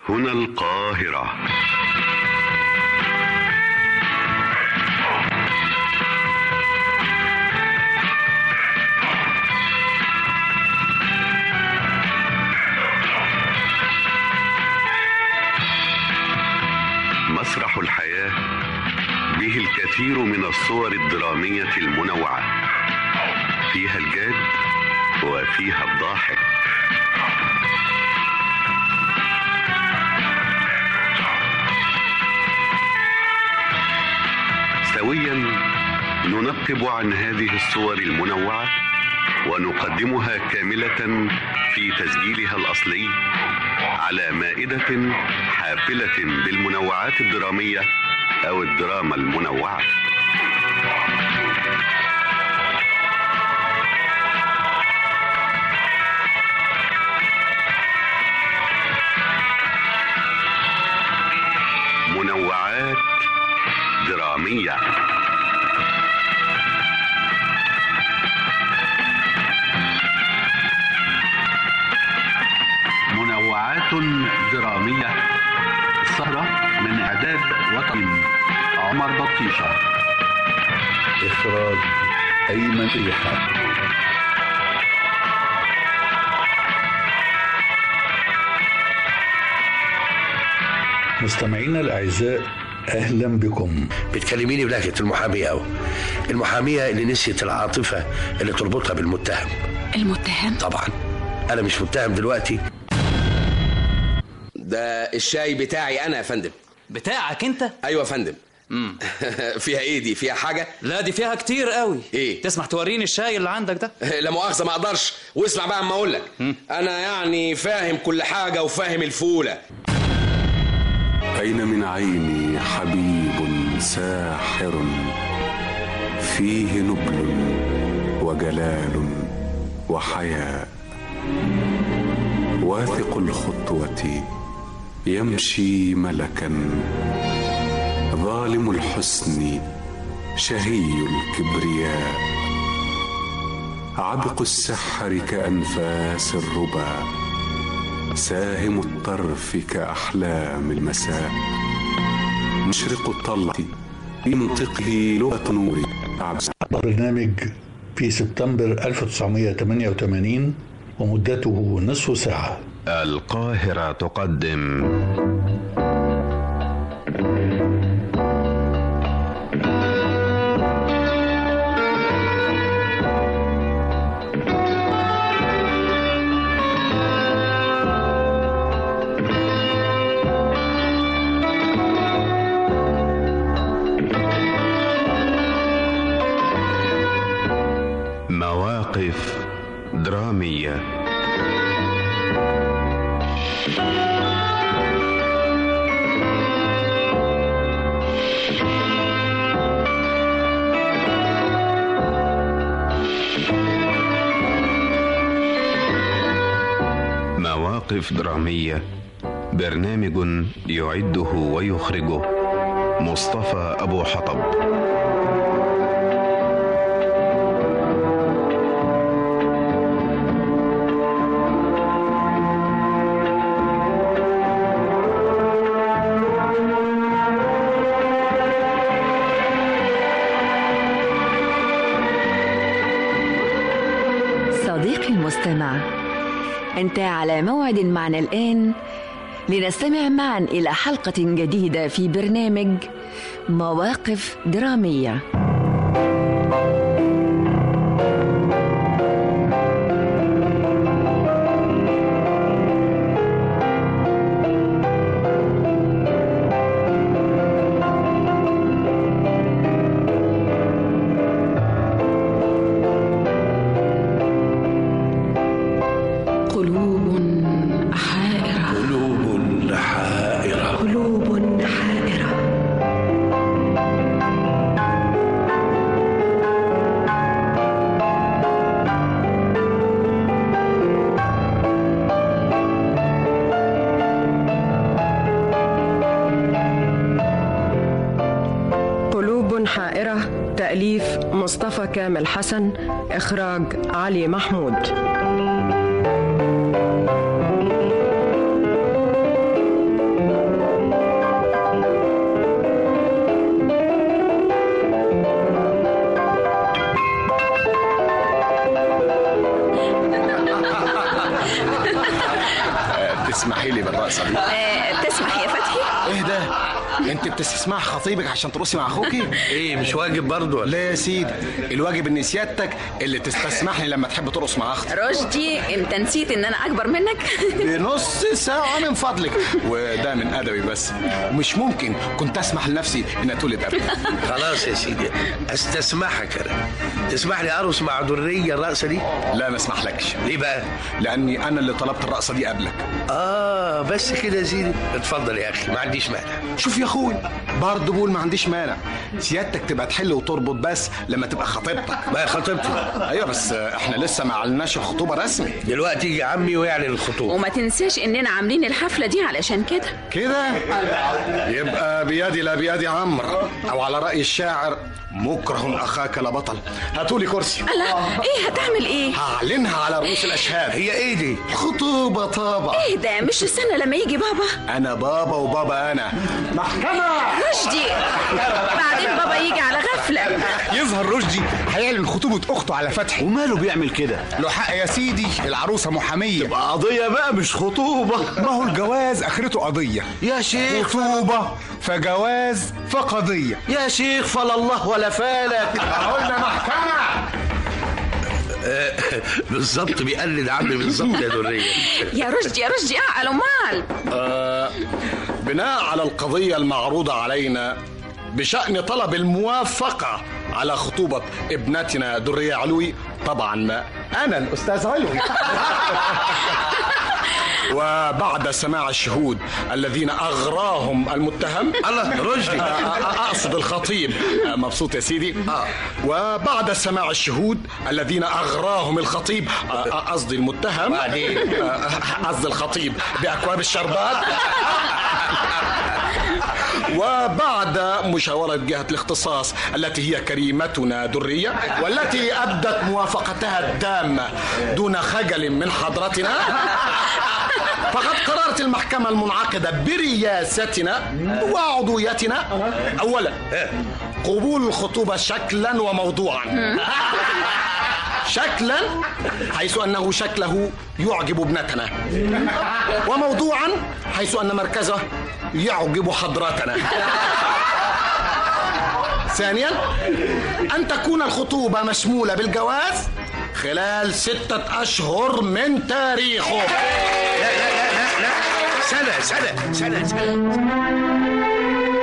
هنا القاهرة مسرح الحياة به الكثير من الصور الدرامية المنوعة فيها الجاد وفيها الضاحك سويا ننقب عن هذه الصور المنوعة ونقدمها كاملة في تسجيلها الأصلي على مائدة حافلة بالمنوعات الدرامية أو الدراما المنوعة منوعات درامية منوعات درامية السهرة من إعداد وطن عمر بطيشة إخراج أيمن ريحة مستمعينا الأعزاء أهلا بكم بتكلميني بلهجة المحامية أو المحامية اللي نسيت العاطفة اللي تربطها بالمتهم المتهم طبعا أنا مش متهم دلوقتي ده الشاي بتاعي انا يا فندم بتاعك انت ايوه يا فندم مم. فيها ايه دي فيها حاجه لا دي فيها كتير قوي ايه تسمح توريني الشاي اللي عندك ده لا مؤاخذه ما اقدرش واسمع بقى اما اقول لك انا يعني فاهم كل حاجه وفاهم الفوله أين من عيني حبيب ساحر فيه نبل وجلال وحياء واثق الخطوة يمشي ملكا ظالم الحسن شهي الكبرياء عبق السحر كأنفاس الربا ساهم الطرف كأحلام المساء مشرق الطلة ينطقه لغة نور برنامج في سبتمبر 1988 ومدته نصف ساعة القاهرة تقدم مواقف درامية مواقف درامية برنامج يعده ويخرجه مصطفى أبو حطب صديقي المستمع أنت على موعد معنا الآن لنستمع معا إلى حلقة جديدة في برنامج مواقف درامية قلوب حائرة قلوب حائرة قلوب حائرة قلوب حائرة تأليف مصطفى كامل حسن إخراج علي محمود صديقي آه تسمح يا فتحي ايه ده انت بتستسمع خطيبك عشان ترقصي مع اخوكي ايه مش واجب برضه لا يا سيدي الواجب ان سيادتك اللي تستسمحني لما تحب ترقص مع اختي رشدي انت نسيت ان انا اكبر منك بنص ساعة من فضلك وده من أدبي بس مش ممكن كنت أسمح لنفسي إن أتولد أبدا خلاص يا سيدي استسمحك انا تسمح لي ارقص مع دريه الرقصه دي لا ما اسمحلكش ليه بقى لأني أنا اللي طلبت الرقصة دي قبلك اه بس كده يا سيدي اتفضل يا اخي ما عنديش مانع شوف يا أخوي برضه بقول ما عنديش مانع سيادتك تبقى تحل وتربط بس لما تبقى خطيبتك ما خطيبتي أيوة بس إحنا لسه ما أعلناش الخطوبة رسمي دلوقتي يجي عمي ويعلن الخطوبه وما تنساش اننا عاملين الحفله دي علشان كده كده يبقى بيدي لا بيد عمرو أو على رأي الشاعر مكره أخاك لا بطل هاتولي كرسي لا ايه هتعمل ايه هعلنها على رؤوس الأشهاد هي ايه دي خطوبة طابة ايه ده مش استنى لما يجي بابا أنا بابا وبابا أنا محكمة رشدي بعدين بابا يجي على غفله يظهر رشدي هيعلن خطوبة أخته على فتحي وماله بيعمل كده؟ له حق يا سيدي العروسة محامية تبقى قضية بقى مش خطوبة ما هو الجواز آخرته قضية يا شيخ خطوبة فجواز فقضية يا شيخ فلا الله ولا فالك قلنا محكمة بالظبط بيقلد عمي بالظبط يا دريه يا رشدي يا رشدي اعقل امال آه بناء على القضية المعروضة علينا بشأن طلب الموافقة على خطوبة ابنتنا درية علوي طبعا أنا الأستاذ علوي وبعد سماع الشهود الذين أغراهم المتهم الله رشدي أقصد الخطيب مبسوط يا سيدي وبعد سماع الشهود الذين أغراهم الخطيب قصدي المتهم بعدين؟ قصدي الخطيب بأكواب الشربات وبعد مشاورة جهة الاختصاص التي هي كريمتنا درية والتي أبدت موافقتها التامة دون خجل من حضرتنا فقد قررت المحكمة المنعقدة برياستنا وعضويتنا أولا قبول الخطوبة شكلا وموضوعا شكلا حيث أنه شكله يعجب ابنتنا وموضوعا حيث أن مركزه يعجب حضرتنا ثانيا أن تكون الخطوبة مشمولة بالجواز خلال ستة أشهر من تاريخه لا لا لا لا لا سنه سنه سنه سنه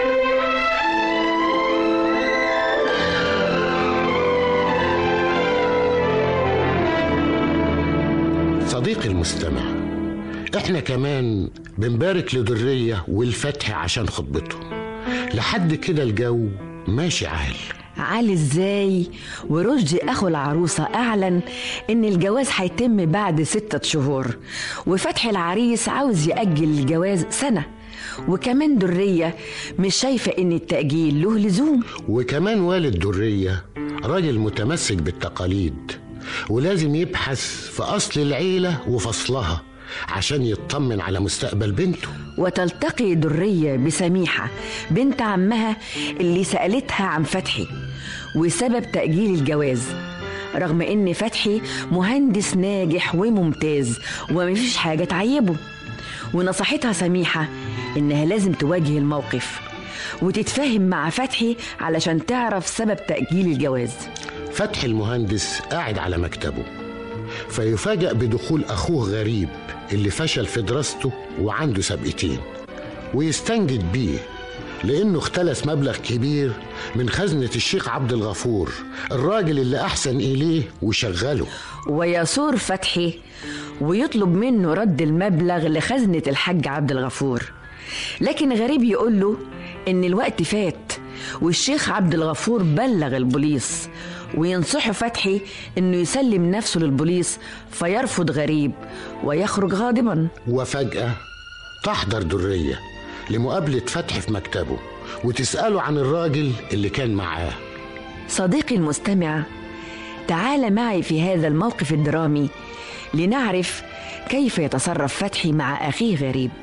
صديقي المستمع احنا كمان بنبارك لدرية والفتح عشان خطبتهم لحد كده الجو ماشي عال عالي ازاي ورشدي اخو العروسة اعلن ان الجواز هيتم بعد ستة شهور وفتحي العريس عاوز يأجل الجواز سنة وكمان درية مش شايفة ان التأجيل له لزوم وكمان والد درية راجل متمسك بالتقاليد ولازم يبحث في أصل العيلة وفصلها عشان يطمن على مستقبل بنته وتلتقي درية بسميحة بنت عمها اللي سألتها عن فتحي وسبب تأجيل الجواز رغم ان فتحي مهندس ناجح وممتاز ومفيش حاجة تعيبه ونصحتها سميحة انها لازم تواجه الموقف وتتفاهم مع فتحي علشان تعرف سبب تأجيل الجواز فتحي المهندس قاعد على مكتبه فيفاجأ بدخول أخوه غريب اللي فشل في دراسته وعنده سبقتين ويستنجد بيه لأنه اختلس مبلغ كبير من خزنة الشيخ عبد الغفور الراجل اللي أحسن إليه وشغله ويثور فتحي ويطلب منه رد المبلغ لخزنة الحاج عبد الغفور لكن غريب يقول له إن الوقت فات والشيخ عبد الغفور بلغ البوليس وينصحه فتحي انه يسلم نفسه للبوليس فيرفض غريب ويخرج غاضبا وفجأة تحضر درية لمقابلة فتحي في مكتبه وتسأله عن الراجل اللي كان معاه صديقي المستمع تعال معي في هذا الموقف الدرامي لنعرف كيف يتصرف فتحي مع اخيه غريب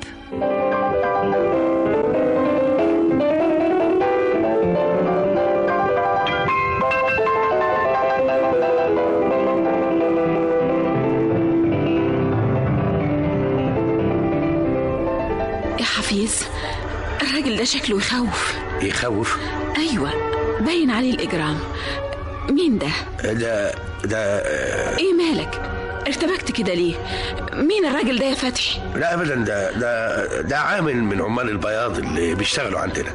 يا حفيظ الراجل ده شكله يخوف يخوف ايوه باين عليه الاجرام مين ده ده ده ايه مالك ارتبكت كده ليه مين الراجل ده يا فتحي لا ابدا ده ده ده عامل من عمال البياض اللي بيشتغلوا عندنا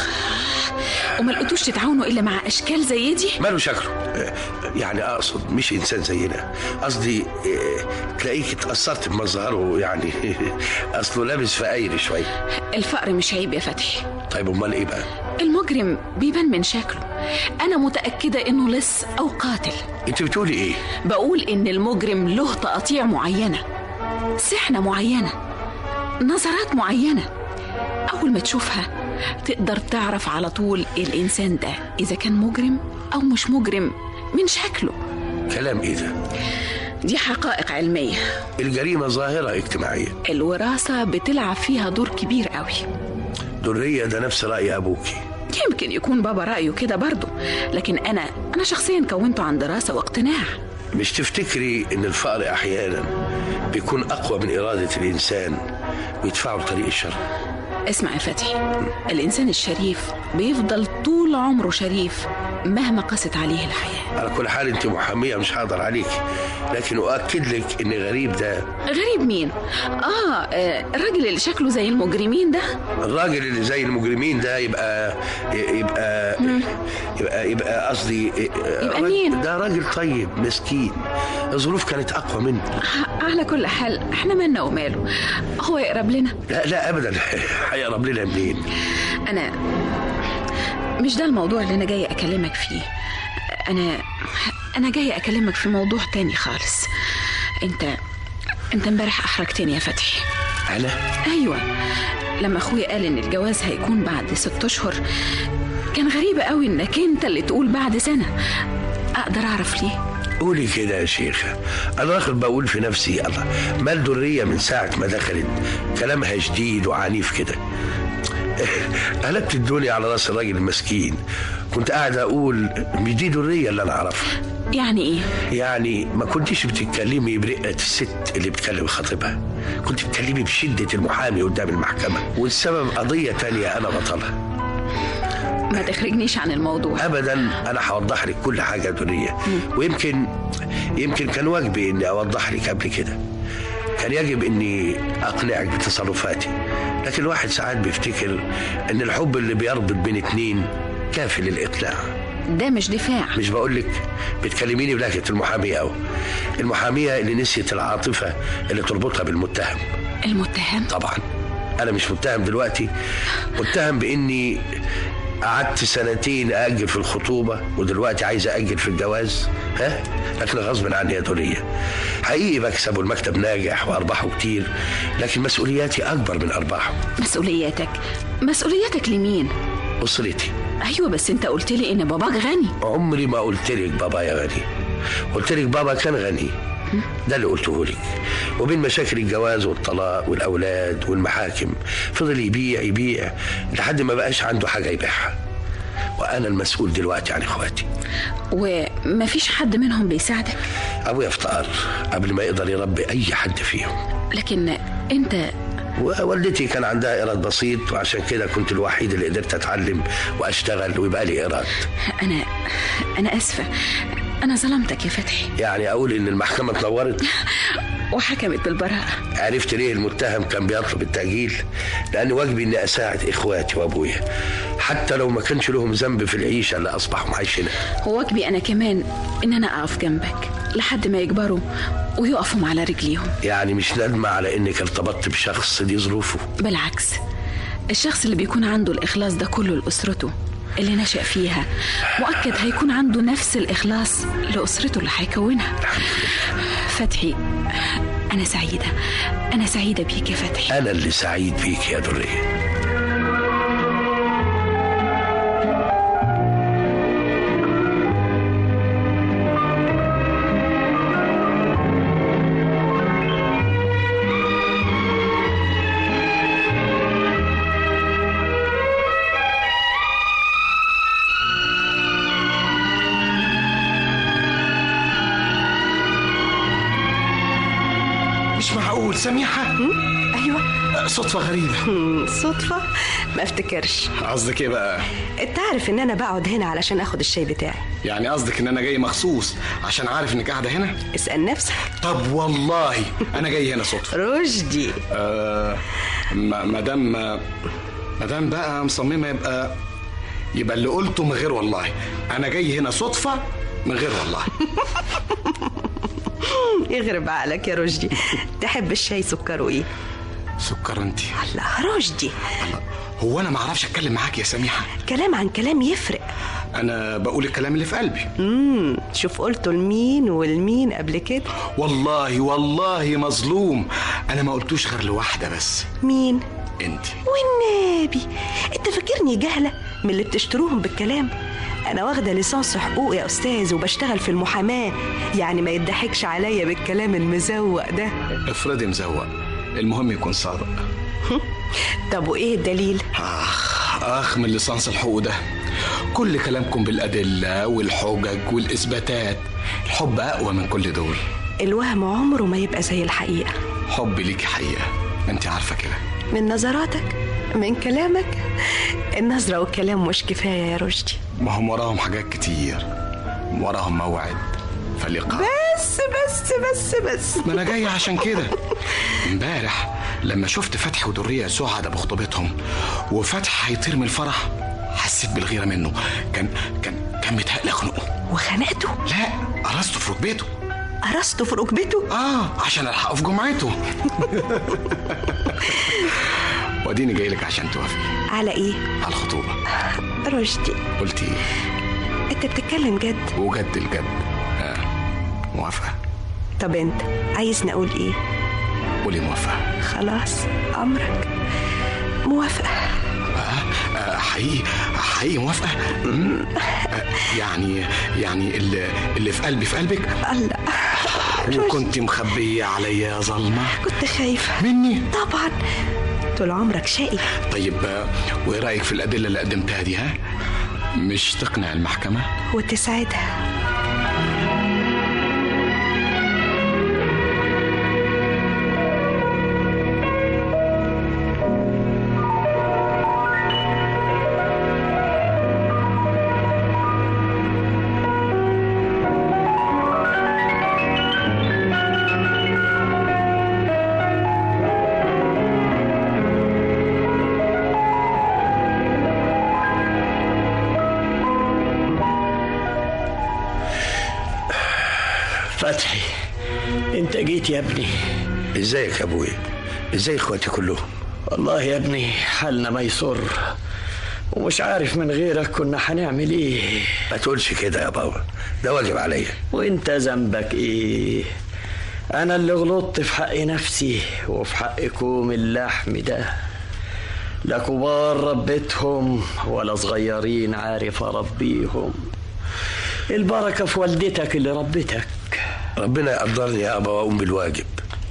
وما لقيتوش تتعاونوا الا مع اشكال زي دي ماله شكله يعني اقصد مش انسان زينا قصدي اه، تلاقيك اتاثرت بمظهره يعني اصله لابس فقاير شويه الفقر مش عيب يا فتحي طيب امال ايه بقى المجرم بيبان من شكله انا متاكده انه لص او قاتل انت بتقولي ايه بقول ان المجرم له تقاطيع معينه سحنه معينه نظرات معينه اول ما تشوفها تقدر تعرف على طول الانسان ده اذا كان مجرم او مش مجرم من شكله كلام ايه ده دي حقائق علميه الجريمه ظاهره اجتماعيه الوراثه بتلعب فيها دور كبير قوي دريه ده نفس راي ابوكي يمكن يكون بابا رايه كده برضه لكن انا انا شخصيا كونته عن دراسه واقتناع مش تفتكري ان الفقر احيانا بيكون اقوى من اراده الانسان ويدفعه لطريق الشر اسمع يا فتحي الإنسان الشريف بيفضل طول عمره شريف مهما قست عليه الحياة على كل حال انت محاميه مش هقدر عليك لكن اؤكد لك ان غريب ده غريب مين؟ آه, آه الراجل اللي شكله زي المجرمين ده الراجل اللي زي المجرمين ده يبقى يبقى يبقى يبقى قصدي يبقى مين؟ ده راجل طيب مسكين الظروف كانت اقوى منه على كل حال احنا مالنا وماله هو يقرب لنا لا لا ابدا هيقرب لنا منين انا مش ده الموضوع اللي انا جايه اكلمك فيه انا انا جايه اكلمك في موضوع تاني خالص انت انت امبارح احرجتني يا فتحي انا ايوه لما اخويا قال ان الجواز هيكون بعد ست اشهر كان غريب قوي انك انت اللي تقول بعد سنه اقدر اعرف ليه قولي كده يا شيخة أنا واخد بقول في نفسي الله ما الدرية من ساعة ما دخلت كلامها شديد وعنيف كده قلبت الدنيا على راس الراجل المسكين كنت قاعد أقول مش دي درية اللي أنا أعرفها يعني إيه؟ يعني ما كنتش بتتكلمي برقة الست اللي بتكلم خطيبها كنت بتتكلمي بشدة المحامي قدام المحكمة والسبب قضية تانية أنا بطلها ما تخرجنيش عن الموضوع ابدا انا هوضح لك كل حاجه دنيا ويمكن يمكن كان واجبي اني اوضح لك قبل كده كان يجب اني اقنعك بتصرفاتي لكن الواحد ساعات بيفتكر ان الحب اللي بيربط بين اتنين كافي للاقناع ده مش دفاع مش بقول لك بتكلميني بلهجه المحاميه او المحاميه اللي نسيت العاطفه اللي تربطها بالمتهم المتهم طبعا انا مش متهم دلوقتي متهم باني قعدت سنتين أأجل في الخطوبة ودلوقتي عايز أأجل في الجواز ها لكن غصب عني يا دنيا حقيقي بكسب والمكتب ناجح وأرباحه كتير لكن مسؤولياتي أكبر من أرباحه مسؤولياتك مسؤولياتك لمين أسرتي أيوة بس أنت قلت لي إن باباك غني عمري ما قلت لك بابا يا غني قلت لك بابا كان غني ده اللي قلته لك وبين مشاكل الجواز والطلاق والاولاد والمحاكم فضل يبيع يبيع لحد ما بقاش عنده حاجه يبيعها وانا المسؤول دلوقتي عن اخواتي ومفيش حد منهم بيساعدك ابويا افتقر قبل ما يقدر يربي اي حد فيهم لكن انت والدتي كان عندها ايراد بسيط وعشان كده كنت الوحيد اللي قدرت اتعلم واشتغل ويبقى لي ايراد انا انا اسفه انا ظلمتك يا فتحي يعني اقول ان المحكمه اتنورت وحكمت بالبراءه عرفت ليه المتهم كان بيطلب التاجيل لان واجبي اني اساعد اخواتي وابويا حتى لو ما كانش لهم ذنب في العيشه اللي اصبحوا عايشينها وواجبي انا كمان ان انا اقف جنبك لحد ما يكبروا ويقفوا على رجليهم يعني مش ندمة على انك ارتبطت بشخص دي ظروفه بالعكس الشخص اللي بيكون عنده الاخلاص ده كله لاسرته اللي نشأ فيها مؤكد هيكون عنده نفس الإخلاص لأسرته اللي هيكونها فتحي أنا سعيدة أنا سعيدة بيك يا فتحي أنا اللي سعيد بيك يا درية مش معقول سميحة أيوة صدفة غريبة صدفة ما افتكرش قصدك ايه بقى انت عارف ان انا بقعد هنا علشان اخد الشاي بتاعي يعني قصدك ان انا جاي مخصوص عشان عارف انك قاعدة هنا اسأل نفسك طب والله انا جاي هنا صدفة رشدي آه ما- مادام مادام بقى مصممة يبقى يبقى اللي قلته من غير والله انا جاي هنا صدفة من غير والله يغرب عقلك يا رشدي تحب الشاي سكره ايه سكر انت الله رشدي هو انا ما اعرفش اتكلم معاك يا سميحة كلام عن كلام يفرق انا بقول الكلام اللي في قلبي امم شوف قلته لمين والمين قبل كده والله والله مظلوم انا ما قلتوش غير لواحدة بس مين انت والنبي انت فاكرني جهله من اللي بتشتروهم بالكلام انا واخده ليسانس حقوق يا استاذ وبشتغل في المحاماه يعني ما يضحكش عليا بالكلام المزوق ده افرضي مزوق المهم يكون صادق طب وايه الدليل اخ اخ من لسانس الحقوق ده كل كلامكم بالادله والحجج والاثباتات الحب اقوى من كل دول الوهم عمره ما يبقى زي الحقيقه حبي ليكي حقيقه انت عارفه كده من نظراتك من كلامك النظره والكلام مش كفايه يا رشدي ما هم وراهم حاجات كتير وراهم موعد فلقاء بس بس بس بس ما انا جاي عشان كده امبارح لما شفت فتحي ودرية سعدة بخطوبتهم وفتحي هيطير من الفرح حسيت بالغيرة منه كان كان كان متهيألي اخنقه وخنقته لا قرصته في ركبته قرصته في ركبته اه عشان الحقه في جمعته واديني جاي لك عشان توافقي على ايه على الخطوبة رشدي قلتي ايه انت بتتكلم جد وجد الجد آه. موافقة طب انت عايزني اقول ايه قولي موافقة خلاص امرك موافقه آه، آه، حقيقي حقيقي موافقة مم. آه، يعني يعني اللي, اللي في قلبي في قلبك الله وكنت مخبية عليا يا ظلمة كنت خايفه مني طبعا طول عمرك شقي طيب آه، وايه رأيك في الأدلة اللي قدمتها دي ها مش تقنع المحكمة وتسعدها فتحي انت جيت يا ابني ازيك يا ابويا ازاي اخواتي كلهم والله يا ابني حالنا ما يسر ومش عارف من غيرك كنا هنعمل ايه ما تقولش كده يا بابا ده واجب عليا وانت ذنبك ايه انا اللي غلطت في حق نفسي وفي حق كوم اللحم ده لا كبار ربيتهم ولا صغيرين عارف اربيهم البركه في والدتك اللي ربتك ربنا يقدرني يا ابا واقوم بالواجب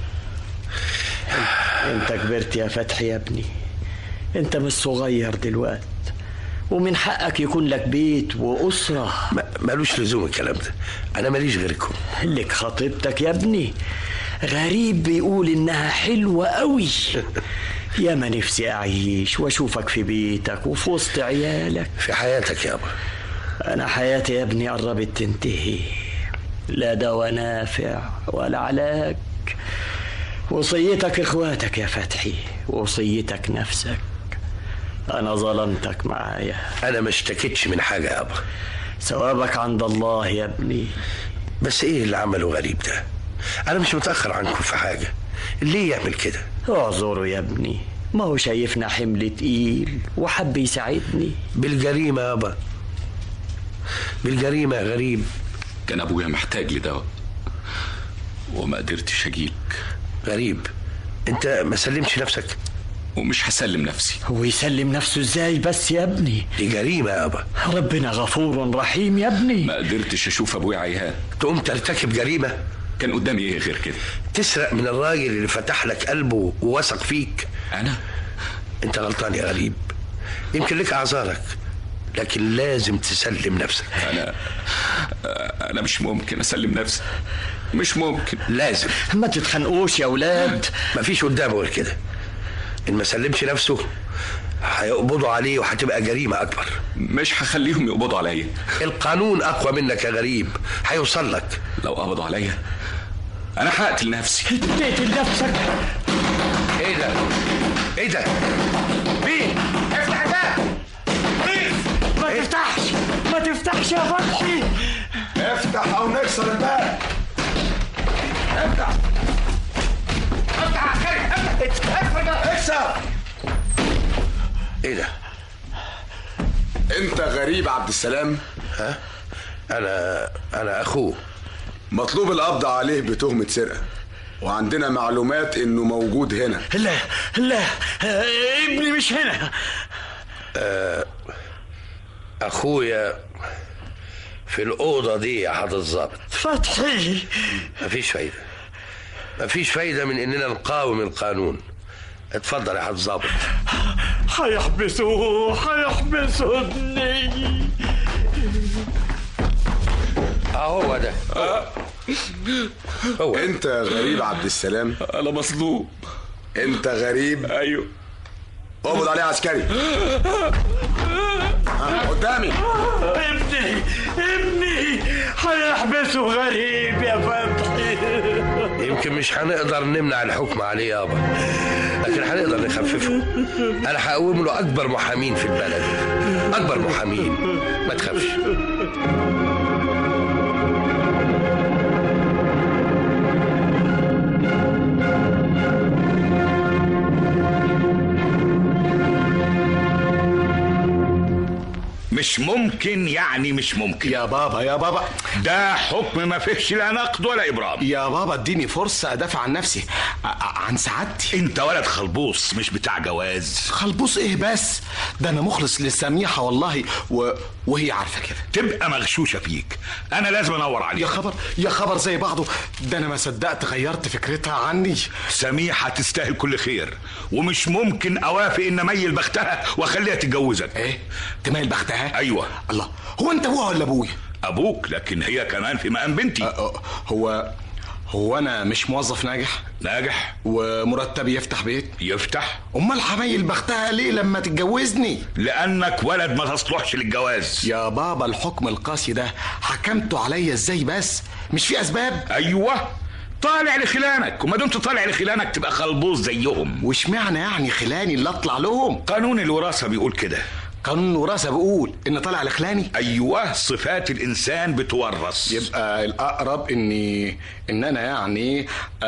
انت كبرت يا فتحي يا ابني انت مش صغير دلوقت ومن حقك يكون لك بيت وأسرة مالوش لزوم الكلام ده أنا ماليش غيركم لك خطيبتك يا ابني غريب بيقول إنها حلوة قوي يا ما نفسي أعيش وأشوفك في بيتك وفي وسط عيالك في حياتك يابا أنا حياتي يا ابني قربت تنتهي لا دواء نافع ولا علاج وصيتك إخواتك يا فتحي وصيتك نفسك أنا ظلمتك معايا أنا ما اشتكيتش من حاجة يابا ثوابك عند الله يا ابني بس إيه اللي عمله غريب ده أنا مش متأخر عنكم في حاجة ليه يعمل كده اعذره يا ابني ما هو شايفنا حمل تقيل وحب يساعدني بالجريمة يابا بالجريمة يا غريب كان ابويا محتاج لدواء وما قدرتش اجيلك غريب انت ما سلمتش نفسك ومش هسلم نفسي هو يسلم نفسه ازاي بس يا ابني دي جريمة يابا ربنا غفور رحيم يا ابني ما قدرتش اشوف ابويا عيهان تقوم ترتكب جريمة كان قدامي ايه غير كده تسرق من الراجل اللي فتح لك قلبه ووثق فيك انا انت غلطان يا غريب يمكن لك اعذارك لكن لازم تسلم نفسك انا انا مش ممكن اسلم نفسي مش ممكن لازم ما تتخانقوش يا ولاد مفيش قدامه غير كده ان ما سلمش نفسه هيقبضوا عليه وهتبقى جريمه اكبر مش هخليهم يقبضوا عليا القانون اقوى منك يا غريب هيوصل لك لو قبضوا عليا انا هقتل نفسي تقتل نفسك ايه ده ايه ده مين افتح الباب مين ما تفتحش ما تفتحش يا فتحي افتح او نكسر الباب افتح افتح يا اخي افتح افتح اكسر ايه ده انت غريب عبد السلام ها انا انا اخوه مطلوب القبض عليه بتهمة سرقة وعندنا معلومات انه موجود هنا لا لا آه، ابني مش هنا آه، اخويا في الاوضه دي يا حضرة الظابط فتحي مفيش فايده مفيش فايده من اننا نقاوم القانون اتفضل يا حضرة الظابط هيحبسوه هيحبسوا ابني اهو ده هو انت غريب عبد السلام انا مظلوم انت غريب ايوه اقبض عليه عسكري ها، قدامي ابني ابني هيحبسوا غريب يا فتحي يمكن مش هنقدر نمنع الحكم عليه يابا لكن هنقدر نخففه انا هقوم له اكبر محامين في البلد اكبر محامين ما تخافش مش ممكن يعني مش ممكن يا بابا يا بابا ده حكم ما فيهش لا نقد ولا ابرام يا بابا اديني فرصة ادافع عن نفسي ع- ع- عن سعادتي انت ولد خلبوص مش بتاع جواز خلبوص ايه بس ده انا مخلص للسميحة والله و... وهي عارفة كده تبقى مغشوشة فيك انا لازم انور عليك يا خبر يا خبر زي بعضه ده انا ما صدقت غيرت فكرتها عني سميحة تستاهل كل خير ومش ممكن اوافق ان اميل بختها واخليها تتجوزك ايه تميل بختها ايوه الله هو انت ابوها ولا ابويا ابوك لكن هي كمان في مقام بنتي هو هو انا مش موظف ناجح ناجح ومرتبي يفتح بيت يفتح امال حمايل بختها ليه لما تتجوزني لانك ولد ما تصلحش للجواز يا بابا الحكم القاسي ده حكمته عليا ازاي بس مش في اسباب ايوه طالع لخلانك وما دمت طالع لخلانك تبقى خلبوز زيهم واشمعنى يعني خلاني اللي اطلع لهم قانون الوراثه بيقول كده قانون الوراثه بيقول ان طالع لخلاني ايوه صفات الانسان بتورث يبقى الاقرب اني ان انا يعني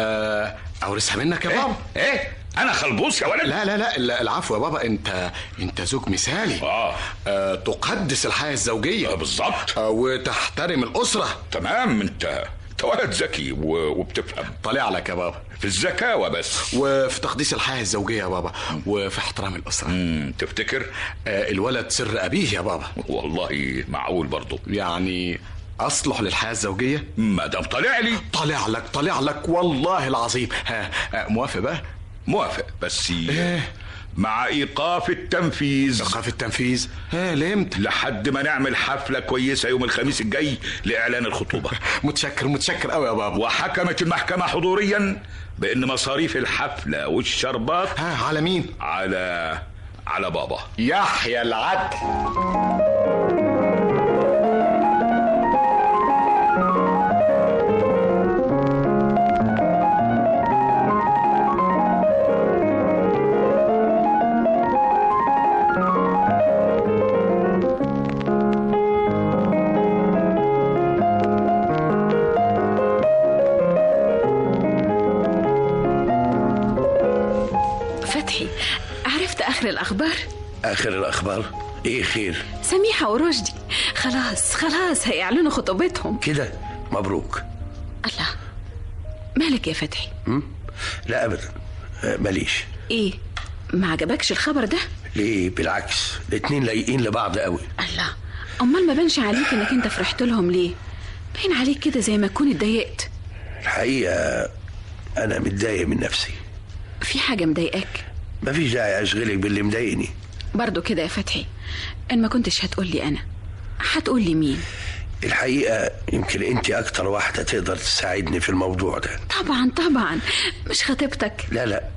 آه اورثها منك يا بابا ايه انا خلبوس يا ولد لا لا لا لا، العفو يا بابا انت انت زوج مثالي اه, آه تقدس الحياه الزوجيه آه بالظبط آه وتحترم الاسره تمام انت انت ولد ذكي و- وبتفهم طالع لك يا بابا في الذكاوة بس وفي تقديس الحياه الزوجيه يا بابا وفي احترام الاسره مم. تفتكر آه الولد سر ابيه يا بابا والله معقول برضه يعني اصلح للحياه الزوجيه ما دام طالع لي طالع لك طالع لك والله العظيم ها آه، موافق بقى موافق بس ايه مع ايقاف التنفيذ ايقاف التنفيذ ايه لامتى لحد ما نعمل حفله كويسه يوم الخميس الجاي لاعلان الخطوبه متشكر متشكر قوي يا بابا وحكمت المحكمه حضوريا بان مصاريف الحفله والشربات ها على مين على على بابا يحيى العدل فتحي عرفت اخر الاخبار اخر الاخبار ايه خير سميحه ورشدي خلاص خلاص هيعلنوا خطوبتهم كده مبروك الله مالك يا فتحي م? لا ابدا آه، ماليش ايه ما عجبكش الخبر ده ليه بالعكس الاتنين لايقين لبعض قوي الله امال ما بانش عليك انك انت فرحت لهم ليه باين عليك كده زي ما تكون اتضايقت الحقيقه انا متضايق من نفسي في حاجه مضايقاك مفيش داعي اشغلك باللي مضايقني برضو كده يا فتحي ان ما كنتش هتقول لي انا هتقول لي مين الحقيقه يمكن انت اكتر واحده تقدر تساعدني في الموضوع ده طبعا طبعا مش خطيبتك لا لا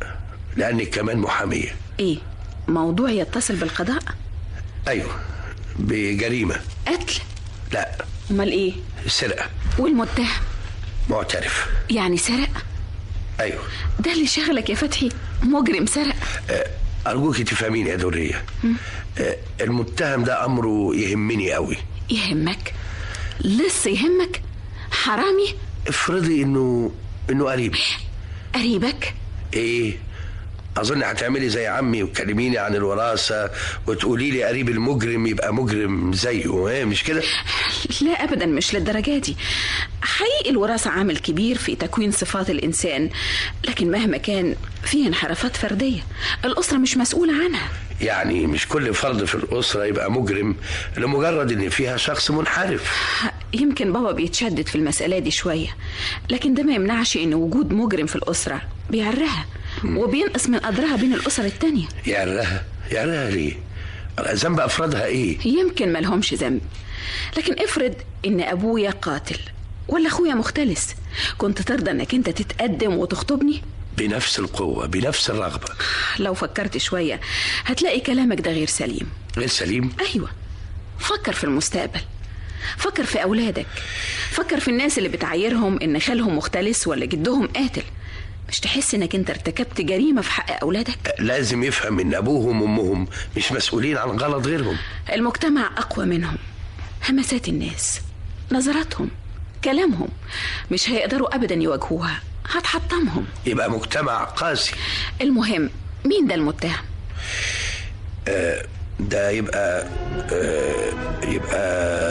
لانك كمان محاميه ايه موضوع يتصل بالقضاء ايوه بجريمه قتل لا امال ايه سرقه والمتهم معترف يعني سرق ايوه ده اللي شغلك يا فتحي مجرم سرق آه، ارجوك تفهميني يا دوريه آه، المتهم ده امره يهمني قوي يهمك لسه يهمك حرامي افرضي انه انه قريبي قريبك ايه اظن هتعملي زي عمي وتكلميني عن الوراثه وتقولي لي قريب المجرم يبقى مجرم زيه ايه مش كده لا ابدا مش للدرجه دي حقيقي الوراثه عامل كبير في تكوين صفات الانسان لكن مهما كان فيه انحرافات فرديه الاسره مش مسؤوله عنها يعني مش كل فرد في الاسره يبقى مجرم لمجرد ان فيها شخص منحرف يمكن بابا بيتشدد في المسألة دي شوية لكن ده ما يمنعش ان وجود مجرم في الأسرة بيعرها وبينقص من قدرها بين الأسر التانية يعرها يعرها ليه ذنب افرادها ايه يمكن ملهمش ذنب لكن افرض ان أبويا قاتل ولا أخويا مختلس كنت ترضى انك انت تتقدم وتخطبني بنفس القوه بنفس الرغبه لو فكرت شوية هتلاقي كلامك ده غير سليم غير سليم أيوة فكر في المستقبل فكر في أولادك فكر في الناس اللي بتعايرهم إن خالهم مختلس ولا جدهم قاتل مش تحس إنك أنت ارتكبت جريمة في حق أولادك لازم يفهم ان ابوهم وامهم مش مسؤولين عن غلط غيرهم المجتمع أقوى منهم همسات الناس نظراتهم كلامهم مش هيقدروا أبدا يواجهوها هتحطمهم يبقى مجتمع قاسي المهم مين ده المتهم آه ده يبقى آه يبقى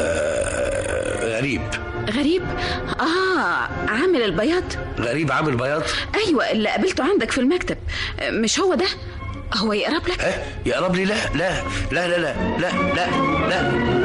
غريب غريب آه عامل البياض غريب عامل بياض أيوة اللي قابلته عندك في المكتب مش هو ده هو يقرب لك اه يقرب لي لا لا لا لا لا لا لا لا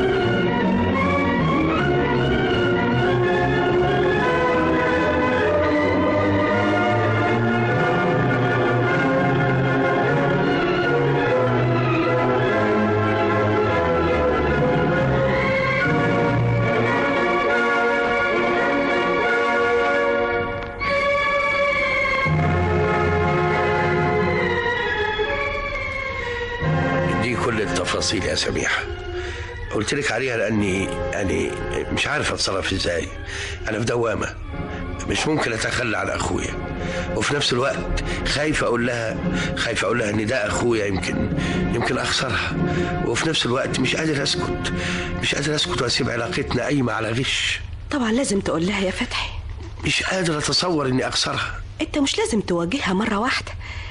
دي كل التفاصيل يا سميحة قلت لك عليها لاني يعني مش عارف اتصرف ازاي انا في دوامه مش ممكن اتخلى عن اخويا وفي نفس الوقت خايف اقول لها خايف اقول لها ان ده اخويا يمكن يمكن اخسرها وفي نفس الوقت مش قادر اسكت مش قادر اسكت واسيب علاقتنا قايمه على غش طبعا لازم تقول لها يا فتحي مش قادر اتصور اني اخسرها انت مش لازم تواجهها مرة واحدة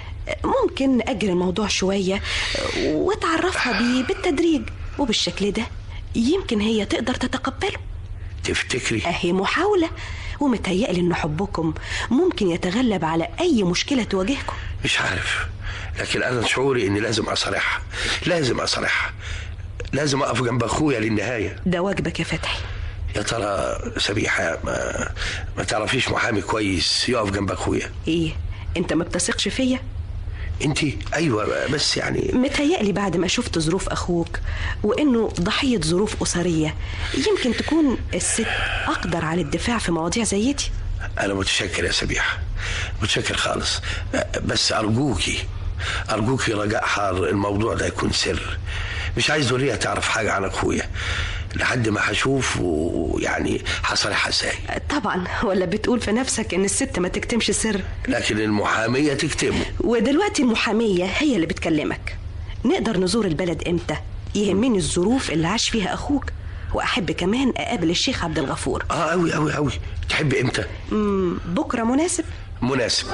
ممكن نأجل الموضوع شوية وتعرفها بيه بالتدريج وبالشكل ده يمكن هي تقدر تتقبله تفتكري اهي محاولة ومتهيألي ان حبكم ممكن يتغلب على اي مشكلة تواجهكم مش عارف لكن انا شعوري اني لازم اصارحها لازم اصارحها لازم اقف جنب اخويا للنهايه ده واجبك يا فتحي يا ترى سبيحه ما ما تعرفيش محامي كويس يقف جنب اخويا ايه انت ما بتثقش فيا انت ايوه بس يعني متهيألي بعد ما شفت ظروف أخوك وإنه ضحية ظروف أسرية يمكن تكون الست أقدر على الدفاع في مواضيع زي دي انا متشكر يا سبيحه متشكر خالص بس ارجوكي ارجوكي رجاء حار الموضوع ده يكون سر مش عايز دوريا تعرف حاجه عن اخويا لحد ما هشوف ويعني هصالحها ازاي طبعا ولا بتقول في نفسك إن الست ما تكتمش سر لكن المحاميه تكتمه ودلوقتي المحامية هي اللي بتكلمك نقدر نزور البلد إمتى يهمني الظروف اللي عاش فيها أخوك وأحب كمان أقابل الشيخ عبد الغفور اه قوي قوي قوي تحب امتى مم، بكرة مناسب مناسب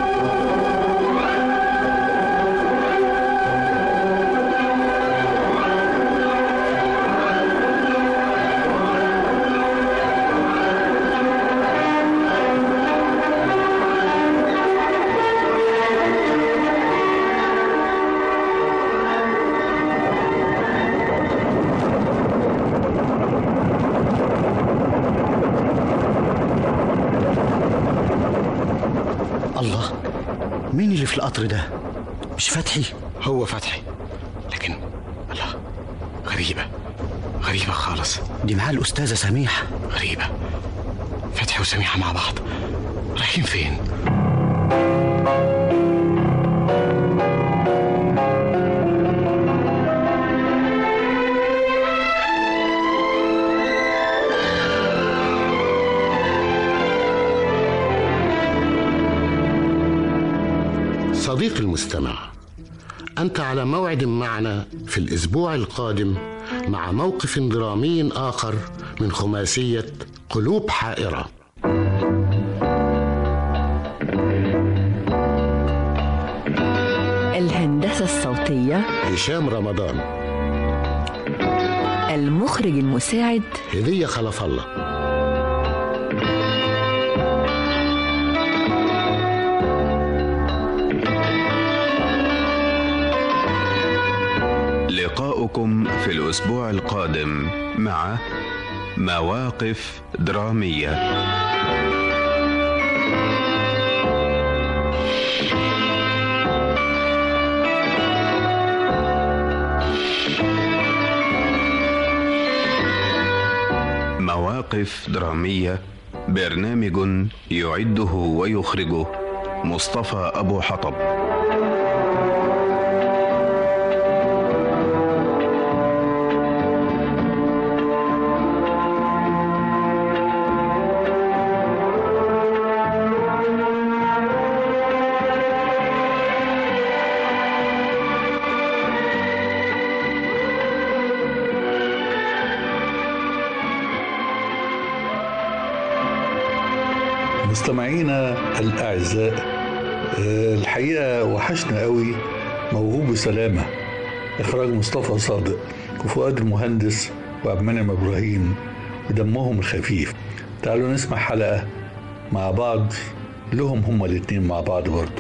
الله مين اللي في القطر ده مش فتحي هو فتحي لكن الله غريبة غريبة خالص دي معاه الأستاذة سميحة غريبة فتحي وسميحة مع بعض رايحين فين صديقي المستمع أنت على موعد معنا في الأسبوع القادم مع موقف درامي آخر من خماسية قلوب حائرة الهندسة الصوتية هشام رمضان المخرج المساعد هدية خلف الله لقاؤكم في الأسبوع القادم مع مواقف درامية مواقف درامية برنامج يعده ويخرجه مصطفى أبو حطب مستمعينا الأعزاء آه، الحقيقة وحشنا قوي موهوب سلامة إخراج مصطفى صادق وفؤاد المهندس وعبد المنعم إبراهيم ودمهم الخفيف تعالوا نسمع حلقة مع بعض لهم هما الاتنين مع بعض برضو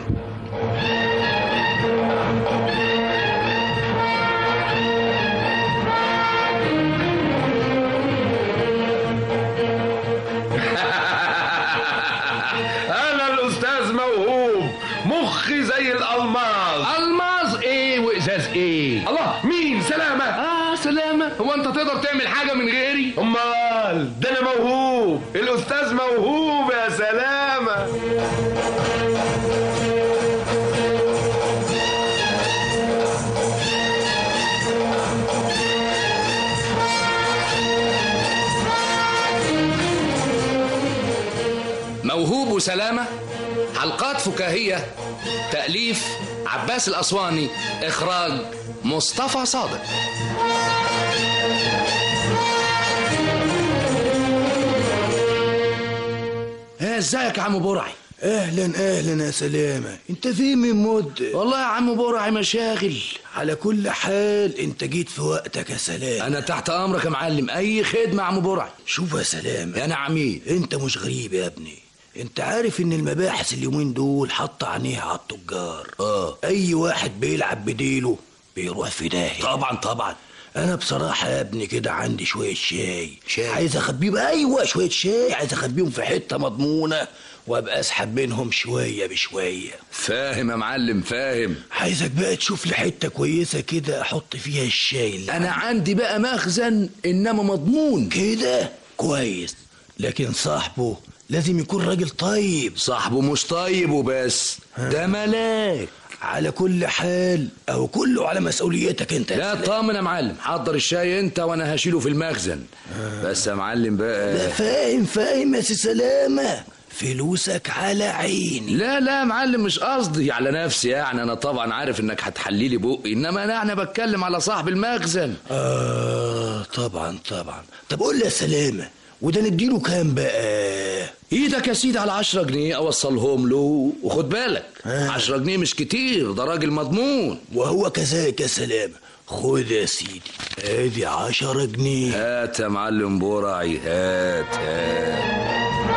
انا الاستاذ موهوب مخي زي الالماظ الماظ ايه وازاز ايه الله مين سلامة اه سلامة هو انت تقدر تعمل حاجة من غيري امال ده انا موهوب الاستاذ موهوب يا سلامة موهوب وسلامة حلقات فكاهية تأليف عباس الأسواني إخراج مصطفى صادق ايه ازيك يا عم برعي اهلا اهلا يا سلامة انت فين من مدة والله يا عم برعي مشاغل على كل حال انت جيت في وقتك يا سلام انا تحت امرك يا معلم اي خدمة يا عم برعي شوف يا سلامة يا نعمين انت مش غريب يا ابني انت عارف ان المباحث اليومين دول حاطة عينيها على التجار اه اي واحد بيلعب بديله بيروح في داهية طبعا طبعا انا بصراحة يا ابني كده عندي شوية شاي شاي عايز اخبيهم ايوه شوية شاي عايز اخبيهم في حتة مضمونة وابقى اسحب منهم شوية بشوية فاهم يا معلم فاهم عايزك بقى تشوف لي حتة كويسة كده احط فيها الشاي اللي انا عندي بقى مخزن انما مضمون كده كويس لكن صاحبه لازم يكون راجل طيب صاحبه مش طيب وبس ده ملاك على كل حال او كله على مسؤوليتك انت يا لا سلام. طمن يا معلم حضر الشاي انت وانا هشيله في المخزن بس يا معلم بقى لا فاهم فاهم يا سي سلامة فلوسك على عيني لا لا يا معلم مش قصدي على نفسي يعني انا طبعا عارف انك هتحلي لي بقي انما انا انا بتكلم على صاحب المخزن اه طبعا طبعا طب قول لي يا سلامة وده نديله كام بقى ايدك يا سيدي على عشرة جنيه اوصلهم له وخد بالك عشرة جنيه مش كتير ده راجل مضمون وهو كذلك يا سلامة خد يا سيدي ادي عشرة جنيه هات يا معلم برعي هات هات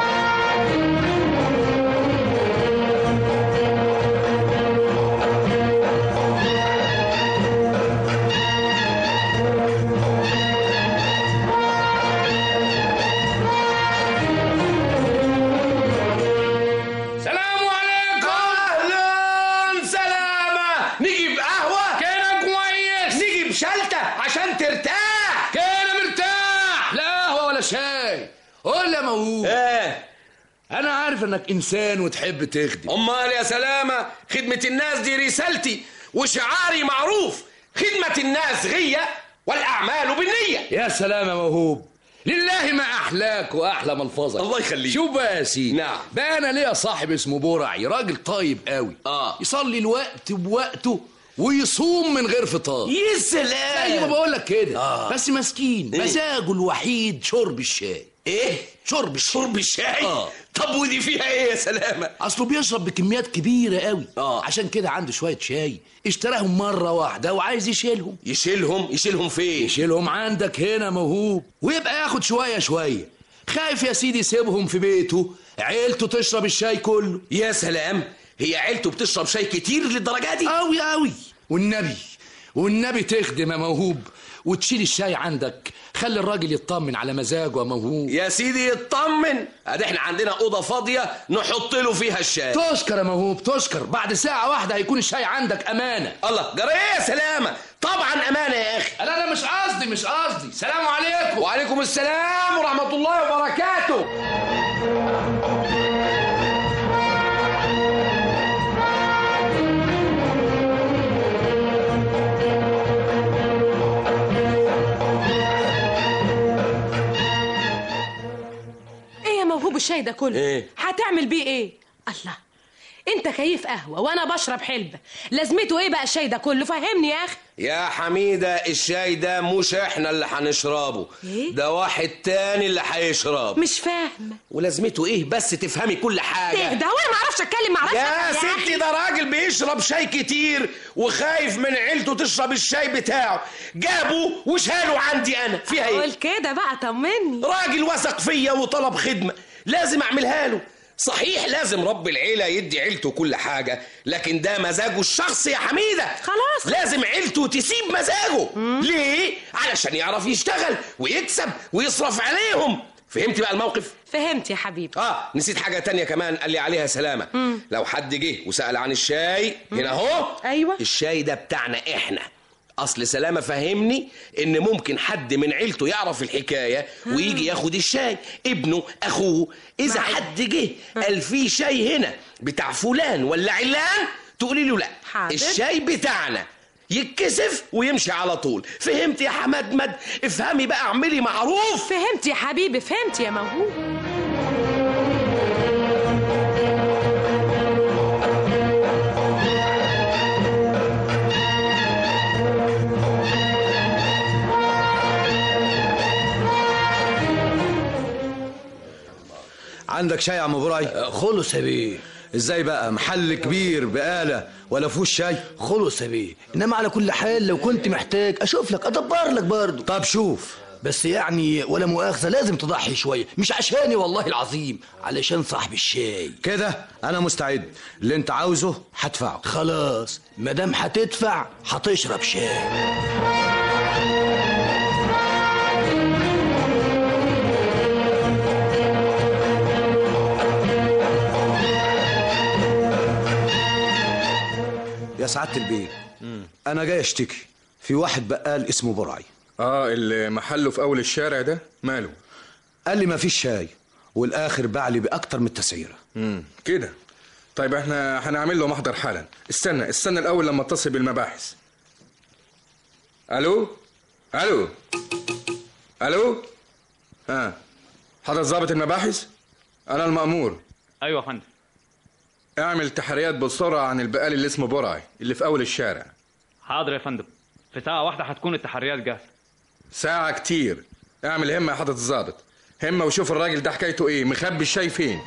سلام عليكم اهلا سلامة نجيب قهوة كده كويس نجيب شلتة عشان ترتاح كده مرتاح لا قهوة ولا شاي قول يا موهوب ايه انا عارف انك انسان وتحب تخدم امال يا سلامة خدمة الناس دي رسالتي وشعاري معروف خدمة الناس غية والأعمال بالنية يا سلام يا موهوب لله ما احلاك واحلى ملفظك الله يخليك. شوف بقى يا سيدي نعم. بقى انا ليا صاحب اسمه برعي راجل طيب قوي اه يصلي الوقت بوقته ويصوم من غير فطار يا سلام زي ما بقول لك كده آه. بس مسكين إيه؟ مزاجه الوحيد شرب الشاي ايه شرب الشاي شرب الشاي آه. طب ودي فيها ايه يا سلامه اصله بيشرب بكميات كبيره قوي آه. عشان كده عنده شويه شاي اشتراهم مره واحده وعايز يشيلهم يشيلهم يشيلهم فين يشيلهم عندك هنا موهوب ويبقى ياخد شويه شويه خايف يا سيدي يسيبهم في بيته عيلته تشرب الشاي كله يا سلام هي عيلته بتشرب شاي كتير للدرجه دي قوي قوي والنبي والنبي تخدم يا موهوب وتشيل الشاي عندك خلي الراجل يطمن على مزاجه يا موهوب يا سيدي يطمن ادي احنا عندنا اوضه فاضيه نحط له فيها الشاي تشكر يا موهوب تشكر بعد ساعة واحدة هيكون الشاي عندك أمانة الله جرى ايه يا سلامه طبعا امانه يا اخي لا أنا مش قصدي مش قصدي سلام عليكم وعليكم السلام ورحمه الله وبركاته ايه يا موهوب الشاي ده كله إيه؟ هتعمل بيه ايه الله انت كيف قهوه وانا بشرب حلبه لازمته ايه بقى الشاي ده كله فهمني يا اخي يا حميده الشاي ده مش احنا اللي هنشربه إيه؟ ده واحد تاني اللي هيشرب مش فاهمه ولازمته ايه بس تفهمي كل حاجه ايه ده وانا ما اعرفش اتكلم ما اعرفش يا أفهم ستي أخي. ده راجل بيشرب شاي كتير وخايف من عيلته تشرب الشاي بتاعه جابه وشاله عندي انا فيها قول ايه كده بقى طمني راجل وثق فيا وطلب خدمه لازم اعملها له صحيح لازم رب العيلة يدي عيلته كل حاجة لكن ده مزاجه الشخصي يا حميدة خلاص. لازم عيلته تسيب مزاجه ليه؟ علشان يعرف يشتغل ويكسب ويصرف عليهم فهمتي بقى الموقف؟ فهمت يا حبيبي اه نسيت حاجة تانية كمان قال لي عليها سلامة مم. لو حد جه وسأل عن الشاي هنا اهو ايوه الشاي ده بتاعنا احنا اصل سلامة فهمني ان ممكن حد من عيلته يعرف الحكاية ويجي ياخد الشاي ابنه اخوه اذا معاك. حد جه قال في شاي هنا بتاع فلان ولا علان تقولي له لا حاضر. الشاي بتاعنا يتكسف ويمشي على طول فهمت يا حمدمد افهمي بقى اعملي معروف فهمت يا حبيبي فهمت يا موهوب عندك شاي يا عم براي خلص يا بيه ازاي بقى محل كبير بقالة ولا فيهوش شاي خلص يا بيه انما على كل حال لو كنت محتاج اشوف لك ادبر لك برضه طب شوف بس يعني ولا مؤاخذة لازم تضحي شوية مش عشاني والله العظيم علشان صاحب الشاي كده انا مستعد اللي انت عاوزه هدفعه خلاص مادام هتدفع هتشرب شاي يا سعادة البيه انا جاي اشتكي في واحد بقال اسمه برعي اه اللي محله في اول الشارع ده ماله قال لي ما فيش شاي والاخر باع لي باكتر من التسعيره امم كده طيب احنا هنعمل له محضر حالا استنى استنى الاول لما اتصل بالمباحث الو الو الو ها حضرتك ضابط المباحث انا المأمور ايوه يا فندم اعمل تحريات بسرعة عن البقال اللي اسمه برعي اللي في اول الشارع حاضر يا فندم في ساعة واحدة هتكون التحريات جاهزة ساعة كتير اعمل همة يا حضرة الضابط همة وشوف الراجل ده حكايته ايه مخبي الشاي فين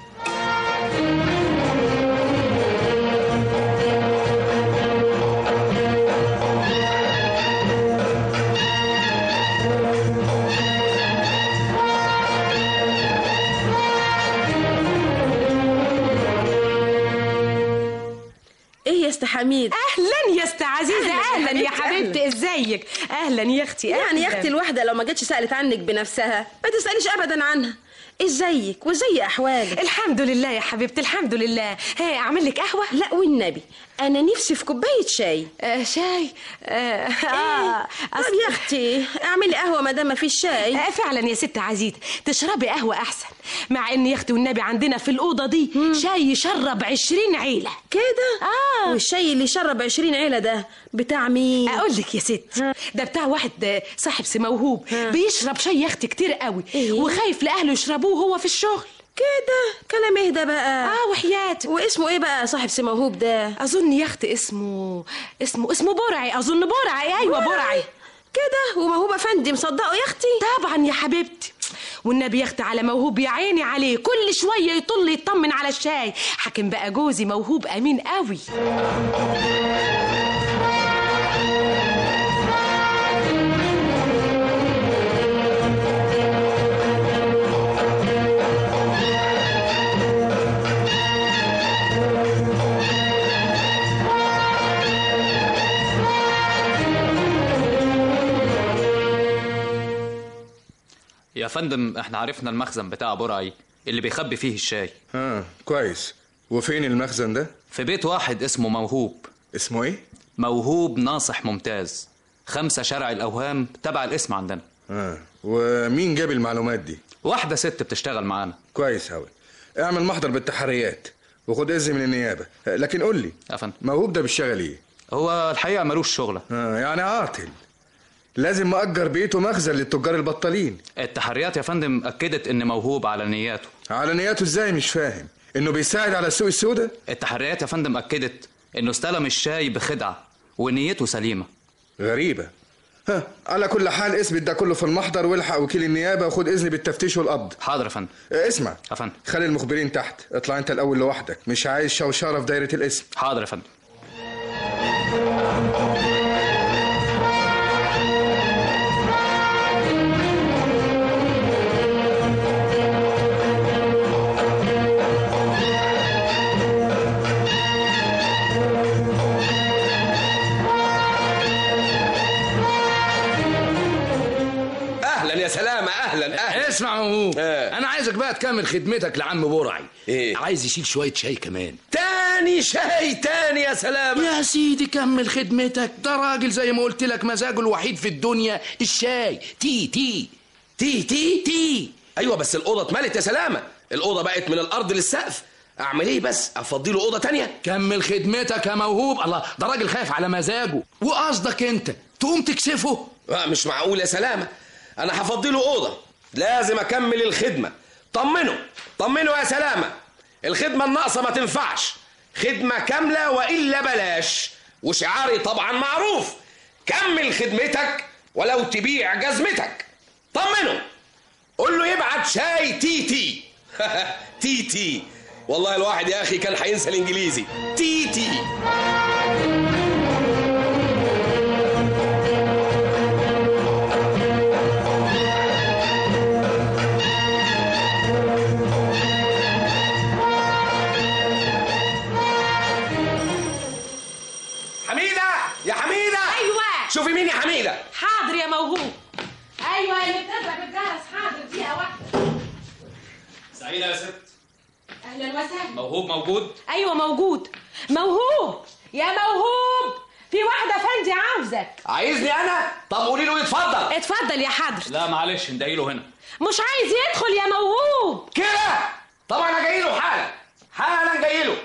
ايه يا است حميد اهلا يا است عزيزه اهلا يا حبيبتي ازيك اهلا يا اختي يعني يا أهلاً. اختي الواحده لو ما جتش سالت عنك بنفسها ما تساليش ابدا عنها ازيك وزي احوالك الحمد لله يا حبيبتي الحمد لله هي اعمل لك قهوه لا والنبي انا نفسي في كوبايه شاي آه شاي آه, آه. طب يا اختي اعملي قهوه ما دام ما فيش شاي آه فعلا يا ست عزيزة تشربي قهوة أحسن مع إن يا أختي والنبي عندنا في الأوضة دي شاي يشرب عشرين عيلة كده آه والشاي الشاي اللي شرب عشرين عيلة ده بتاع مين اقول لك يا ست ده بتاع واحد صاحب سي موهوب بيشرب شاي يا اختي كتير قوي وخايف لاهله يشربوه وهو في الشغل كده كلام ايه ده بقى اه وحياتك واسمه ايه بقى صاحب سي موهوب ده اظن يا اختي اسمه اسمه اسمه برعي اظن برعي ايوه برعي كده وموهوب افندي مصدقه يا اختي طبعا يا حبيبتي والنبي يا اختي على موهوب يا عيني عليه كل شويه يطل يطمن على الشاي حاكم بقى جوزي موهوب امين قوي يا فندم احنا عرفنا المخزن بتاع برعي اللي بيخبي فيه الشاي ها كويس وفين المخزن ده في بيت واحد اسمه موهوب اسمه ايه موهوب ناصح ممتاز خمسة شارع الأوهام تبع الاسم عندنا ها ومين جاب المعلومات دي واحدة ست بتشتغل معانا كويس أوي اعمل محضر بالتحريات وخد إذن من النيابة لكن قول لي يا فندم موهوب ده بيشتغل ايه هو الحقيقة ملوش شغلة ها يعني عاطل لازم مأجر بيته مخزن للتجار البطالين التحريات يا فندم أكدت إن موهوب على نياته على نياته ازاي مش فاهم انه بيساعد على السوق السوداء التحريات يا فندم أكدت إنه استلم الشاي بخدعة ونيته سليمة غريبة ها على كل حال اثبت ده كله في المحضر والحق وكيل النيابة وخد إذن بالتفتيش والقبض حاضر يا فندم اه، اسمع يا فندم خلي المخبرين تحت اطلع انت الأول لوحدك مش عايز شوشرة في دايرة الاسم حاضر يا فندم اهلا يا سلامة اهلا اهلا اسمع يا موهوب انا عايزك بقى تكمل خدمتك لعم برعي ايه عايز يشيل شويه شاي كمان تاني شاي تاني يا سلامة يا سيدي كمل خدمتك ده راجل زي ما قلت لك مزاجه الوحيد في الدنيا الشاي تي تي تي تي تي ايوه بس الاوضه اتملت يا سلامه الاوضه بقت من الارض للسقف اعمل ايه بس افضي له اوضه تانية كمل خدمتك يا موهوب الله ده راجل خايف على مزاجه وقصدك انت تقوم تكسفه لا مش معقول يا سلامه انا هفضي له اوضه لازم اكمل الخدمه طمنه طمنه يا سلامه الخدمه الناقصه ما تنفعش خدمه كامله والا بلاش وشعاري طبعا معروف كمل خدمتك ولو تبيع جزمتك طمنه قول له يبعت شاي تي تي تي تي والله الواحد يا اخي كان هينسى الانجليزي تي تي حميده يا حميده ايوه شوفي مين يا حميده حاضر يا موهوب ايوه اللي بتضرب الجرس حاضر دقيقه واحده سعيدة يا ست اهلا وسهلا موهوب موجود ايوه موجود موهوب يا موهوب في واحده فندي عاوزك عايزني انا طب قولي له يتفضل اتفضل يا حضر لا معلش ندعيله هنا مش عايز يدخل يا موهوب كده طبعا انا جاي له حالا حالا جاي له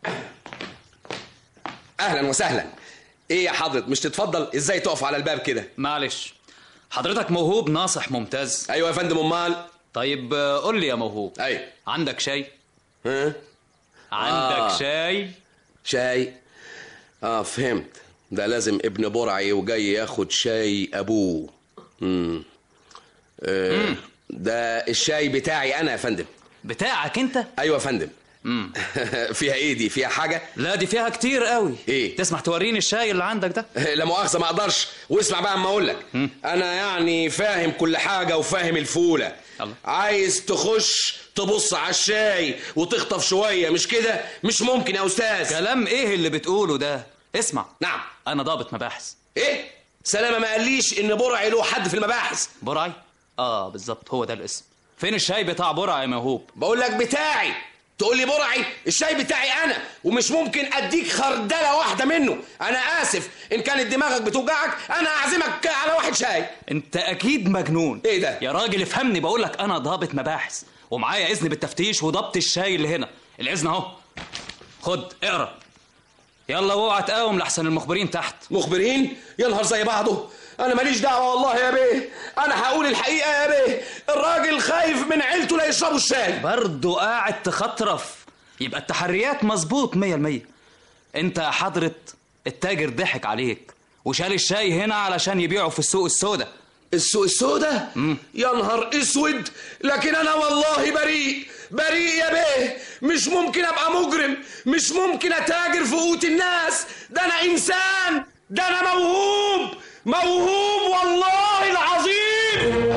اهلا وسهلا ايه يا حضرت مش تتفضل ازاي تقف على الباب كده معلش حضرتك موهوب ناصح ممتاز ايوه يا فندم امال طيب آه، قول لي يا موهوب ايوه عندك شاي ها عندك آه. شاي شاي اه فهمت ده لازم ابن برعي وجاي ياخد شاي ابوه امم آه ده الشاي بتاعي انا يا فندم بتاعك انت ايوه يا فندم امم فيها ايه دي فيها حاجه لا دي فيها كتير قوي ايه تسمح توريني الشاي اللي عندك ده لا مؤاخذه ما اقدرش واسمع بقى اما اقول لك انا يعني فاهم كل حاجه وفاهم الفوله الله. عايز تخش تبص على الشاي وتخطف شويه مش كده مش ممكن يا استاذ كلام ايه اللي بتقوله ده اسمع نعم انا ضابط مباحث ايه سلامه ما قاليش ان برعي له حد في المباحث برعي اه بالظبط هو ده الاسم فين الشاي بتاع برعي يا موهوب بقول لك بتاعي تقول لي برعي الشاي بتاعي انا ومش ممكن اديك خردله واحده منه انا اسف ان كانت دماغك بتوجعك انا اعزمك على واحد شاي انت اكيد مجنون ايه ده يا راجل افهمني بقول لك انا ضابط مباحث ومعايا اذن بالتفتيش وضبط الشاي اللي هنا الاذن اهو خد اقرا يلا اوعى تقاوم لحسن المخبرين تحت مخبرين يا نهار زي بعضه انا ماليش دعوه والله يا بيه انا هقول الحقيقه يا بيه الراجل خايف من عيلته لا يشربوا الشاي برضه قاعد تخطرف يبقى التحريات مظبوط مية المية انت يا حضرة التاجر ضحك عليك وشال الشاي هنا علشان يبيعه في السوق السوداء السوق السوداء يا نهار اسود لكن انا والله بريء بريء يا بيه مش ممكن ابقى مجرم مش ممكن اتاجر في قوت الناس ده انا انسان ده انا موهوب موهوب والله العظيم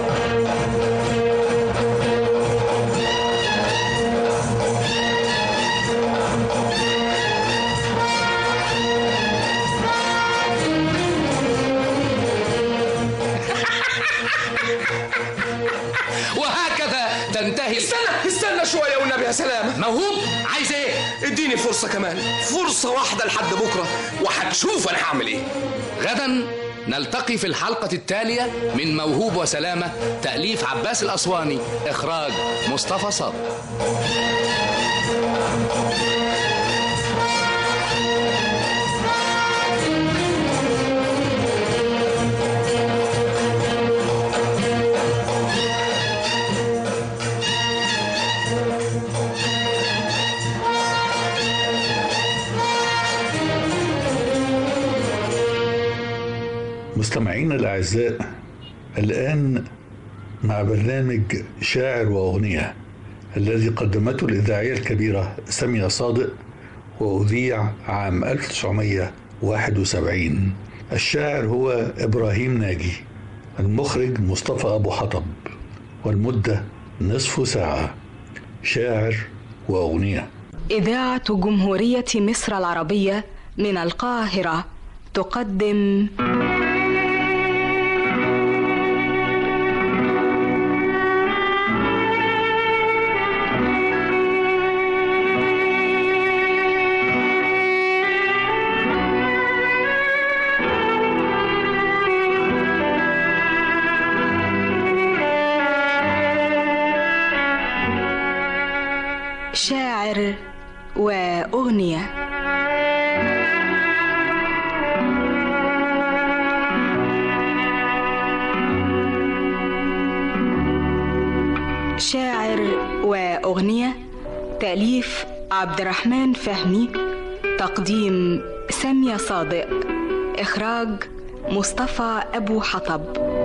وهكذا تنتهي استنى استنى شويه والنبي يا سلامه موهوب عايز ايه اديني فرصه كمان فرصه واحده لحد بكره وهتشوف انا هعمل ايه غدا نلتقي في الحلقة التالية من موهوب وسلامة تأليف عباس الأسواني إخراج مصطفى صابر مستمعينا الأعزاء الآن مع برنامج شاعر وأغنية الذي قدمته الإذاعية الكبيرة سامية صادق وأذيع عام 1971 الشاعر هو إبراهيم ناجي المخرج مصطفى أبو حطب والمدة نصف ساعة شاعر وأغنية إذاعة جمهورية مصر العربية من القاهرة تقدم شاعر وأغنية شاعر وأغنية تأليف عبد الرحمن فهمي تقديم سامية صادق إخراج مصطفى أبو حطب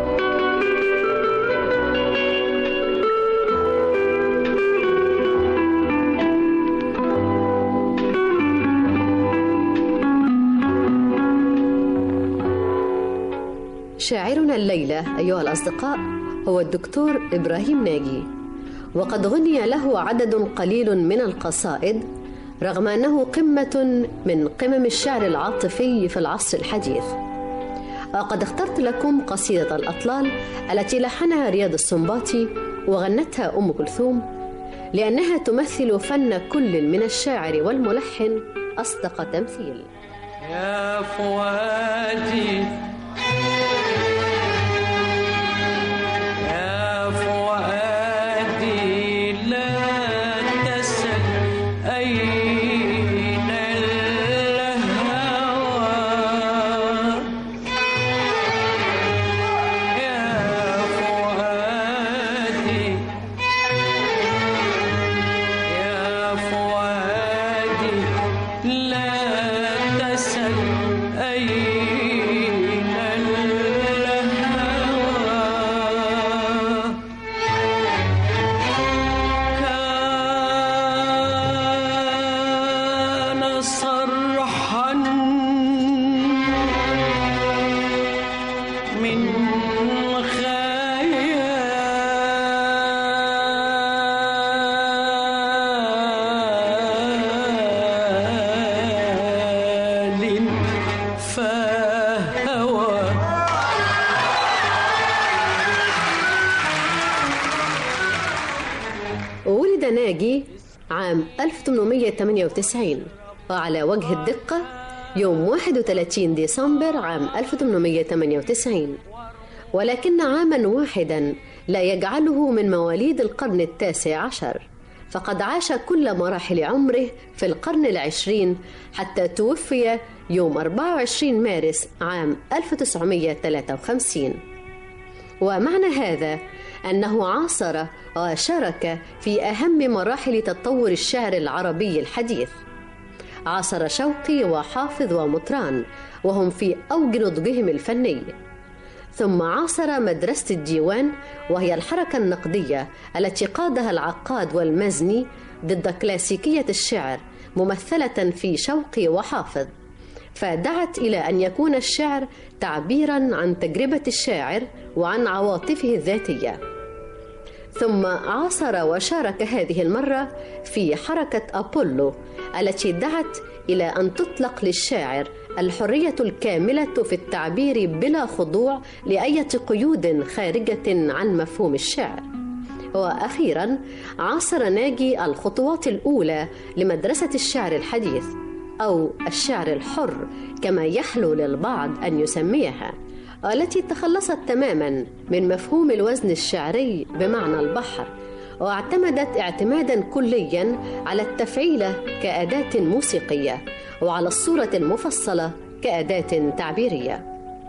شاعرنا الليلة أيها الأصدقاء هو الدكتور إبراهيم ناجي وقد غني له عدد قليل من القصائد رغم أنه قمة من قمم الشعر العاطفي في العصر الحديث وقد اخترت لكم قصيدة الأطلال التي لحنها رياض السنباطي وغنتها أم كلثوم لأنها تمثل فن كل من الشاعر والملحن أصدق تمثيل يا فؤادي يا فؤادي لا تسل أين الهوى يا فؤادي يا فؤادي لا تسل أين الهوى كان صرحا من خيال فهوى ولد ناجي عام 1898 وعلى وجه الدقة يوم 31 ديسمبر عام 1898 ولكن عاما واحدا لا يجعله من مواليد القرن التاسع عشر فقد عاش كل مراحل عمره في القرن العشرين حتى توفي يوم 24 مارس عام 1953 ومعنى هذا أنه عاصر وشارك في أهم مراحل تطور الشعر العربي الحديث عاصر شوقي وحافظ ومطران وهم في أوج نضجهم الفني ثم عاصر مدرسة الديوان وهي الحركة النقدية التي قادها العقاد والمزني ضد كلاسيكية الشعر ممثلة في شوقي وحافظ فدعت إلى أن يكون الشعر تعبيرا عن تجربة الشاعر وعن عواطفه الذاتية ثم عاصر وشارك هذه المرة في حركة أبولو التي دعت إلى أن تطلق للشاعر الحرية الكاملة في التعبير بلا خضوع لأية قيود خارجة عن مفهوم الشعر. وأخيرا عاصر ناجي الخطوات الأولى لمدرسة الشعر الحديث أو الشعر الحر كما يحلو للبعض أن يسميها التي تخلصت تماما من مفهوم الوزن الشعري بمعنى البحر واعتمدت اعتمادا كليا على التفعيله كاداه موسيقيه وعلى الصوره المفصله كاداه تعبيريه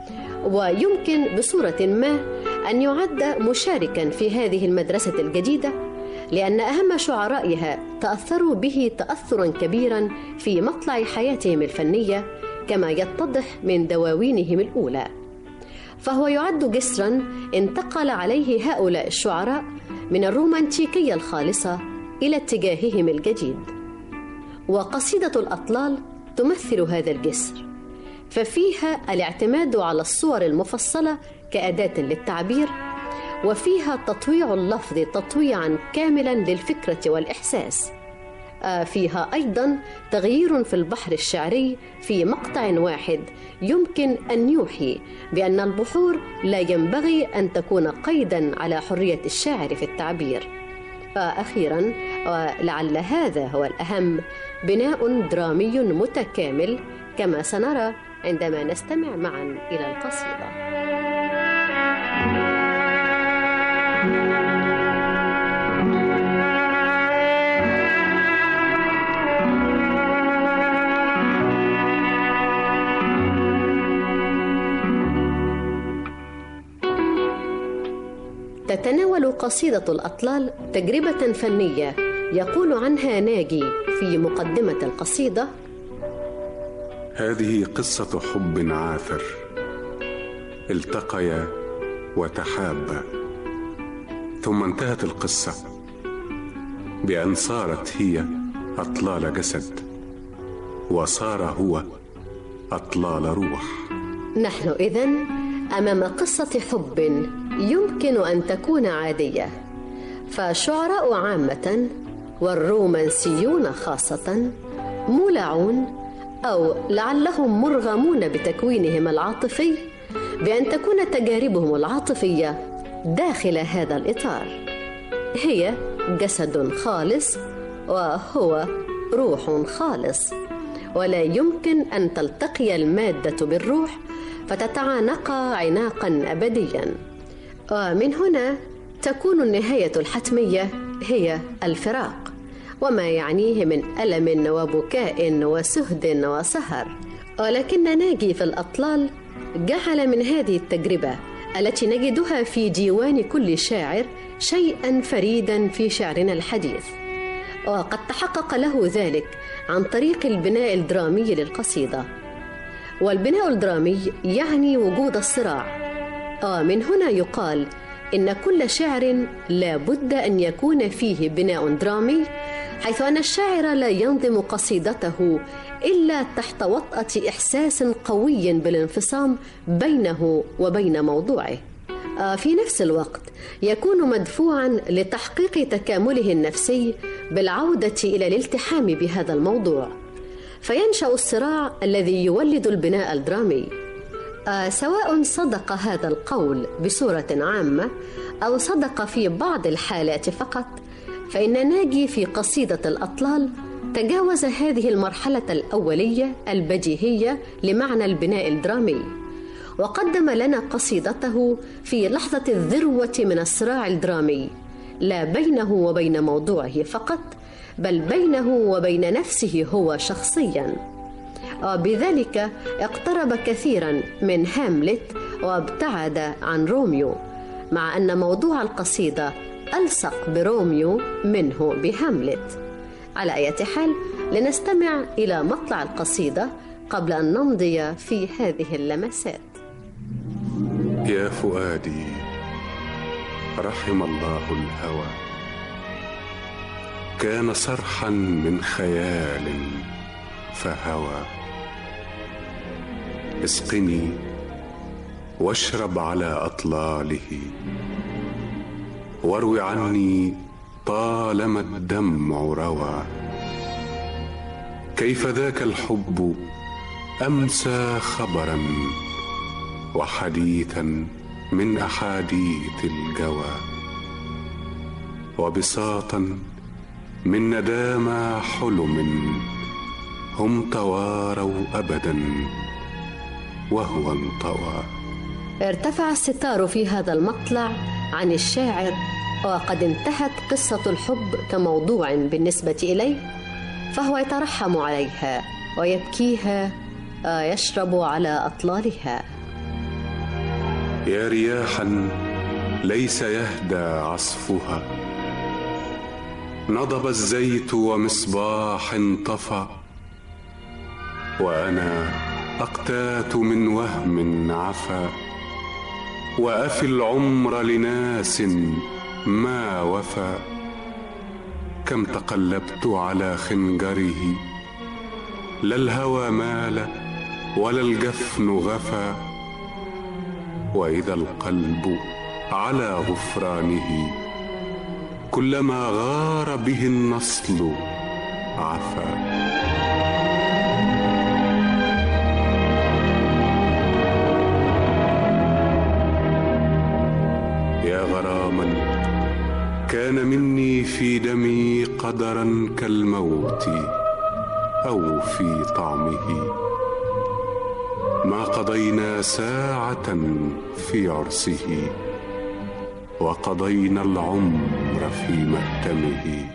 ويمكن بصوره ما ان يعد مشاركا في هذه المدرسه الجديده لان اهم شعرائها تاثروا به تاثرا كبيرا في مطلع حياتهم الفنيه كما يتضح من دواوينهم الاولى فهو يعد جسرا انتقل عليه هؤلاء الشعراء من الرومانتيكيه الخالصه الى اتجاههم الجديد وقصيده الاطلال تمثل هذا الجسر ففيها الاعتماد على الصور المفصله كاداه للتعبير وفيها تطويع اللفظ تطويعا كاملا للفكره والاحساس فيها ايضا تغيير في البحر الشعري في مقطع واحد يمكن ان يوحي بان البحور لا ينبغي ان تكون قيدا على حريه الشاعر في التعبير اخيرا ولعل هذا هو الاهم بناء درامي متكامل كما سنرى عندما نستمع معا الى القصيده تتناول قصيدة الأطلال تجربة فنية يقول عنها ناجي في مقدمة القصيدة هذه قصة حب عاثر التقيا وتحابا ثم انتهت القصة بأن صارت هي أطلال جسد وصار هو أطلال روح نحن إذن أمام قصة حب يمكن أن تكون عادية فالشعراء عامة والرومانسيون خاصة مولعون أو لعلهم مرغمون بتكوينهم العاطفي بأن تكون تجاربهم العاطفية داخل هذا الإطار هي جسد خالص وهو روح خالص ولا يمكن أن تلتقي المادة بالروح فتتعانقا عناقا أبديا ومن هنا تكون النهاية الحتمية هي الفراق وما يعنيه من ألم وبكاء وسهد وسهر ولكن ناجي في الأطلال جعل من هذه التجربة التي نجدها في ديوان كل شاعر شيئا فريدا في شعرنا الحديث وقد تحقق له ذلك عن طريق البناء الدرامي للقصيده والبناء الدرامي يعني وجود الصراع ومن هنا يقال ان كل شعر لا بد ان يكون فيه بناء درامي حيث ان الشاعر لا ينظم قصيدته الا تحت وطاه احساس قوي بالانفصام بينه وبين موضوعه في نفس الوقت يكون مدفوعا لتحقيق تكامله النفسي بالعوده الى الالتحام بهذا الموضوع فينشا الصراع الذي يولد البناء الدرامي آه سواء صدق هذا القول بصوره عامه او صدق في بعض الحالات فقط فان ناجي في قصيده الاطلال تجاوز هذه المرحله الاوليه البديهيه لمعنى البناء الدرامي وقدم لنا قصيدته في لحظه الذروه من الصراع الدرامي لا بينه وبين موضوعه فقط بل بينه وبين نفسه هو شخصيا وبذلك اقترب كثيرا من هاملت وابتعد عن روميو مع ان موضوع القصيده الصق بروميو منه بهاملت على اي حال لنستمع الى مطلع القصيده قبل ان نمضي في هذه اللمسات يا فؤادي رحم الله الهوى كان صرحا من خيال فهوى اسقني واشرب على اطلاله واروي عني طالما الدمع روى كيف ذاك الحب امسى خبرا وحديثا من احاديث الجوى وبساطا من ندامى حلم هم تواروا ابدا وهو انطوى ارتفع الستار في هذا المطلع عن الشاعر وقد انتهت قصة الحب كموضوع بالنسبة إليه فهو يترحم عليها ويبكيها ويشرب على أطلالها يا رياحا ليس يهدى عصفها نضب الزيت ومصباح انطفى وانا اقتات من وهم عفا وافي العمر لناس ما وفى كم تقلبت على خنجره لا الهوى مال ولا الجفن غفا واذا القلب على غفرانه كلما غار به النصل عفا يا غراما كان مني في دمي قدرا كالموت او في طعمه ما قضينا ساعه في عرسه وقضينا العمر في مأتمه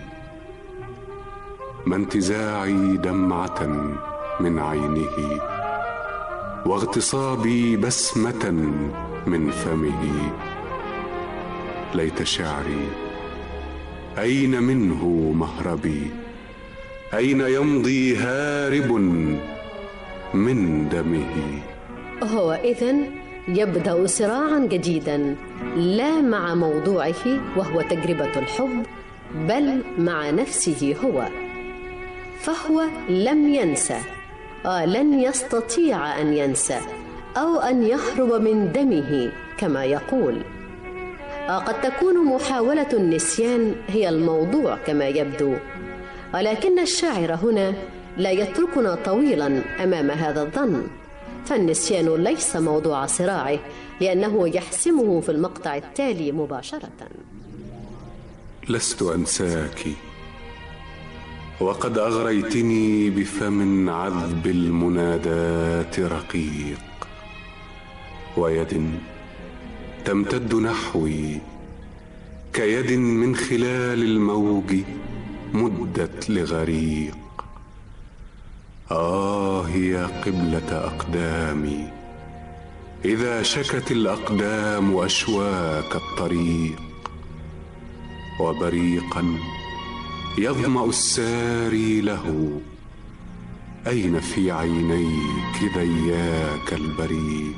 ما انتزاعي دمعة من عينه واغتصابي بسمة من فمه ليت شعري أين منه مهربي أين يمضي هارب من دمه هو إذن يبدأ صراعا جديدا لا مع موضوعه وهو تجربة الحب بل مع نفسه هو فهو لم ينسى ولن يستطيع أن ينسى أو أن يهرب من دمه كما يقول قد تكون محاولة النسيان هي الموضوع كما يبدو ولكن الشاعر هنا لا يتركنا طويلا أمام هذا الظن فالنسيان ليس موضوع صراعه لأنه يحسمه في المقطع التالي مباشرة لست انساك وقد اغريتني بفم عذب المنادات رقيق ويد تمتد نحوي كيد من خلال الموج مدت لغريق آه يا قبلة أقدامي إذا شكت الأقدام أشواك الطريق وبريقا يظمأ الساري له أين في عينيك ذياك البريق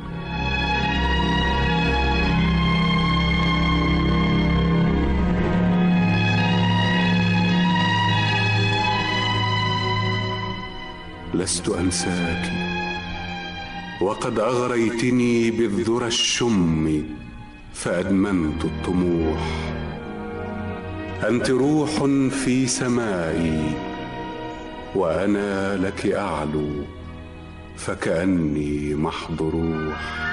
لست انساك وقد اغريتني بالذرى الشم فادمنت الطموح انت روح في سمائي وانا لك اعلو فكاني محض روح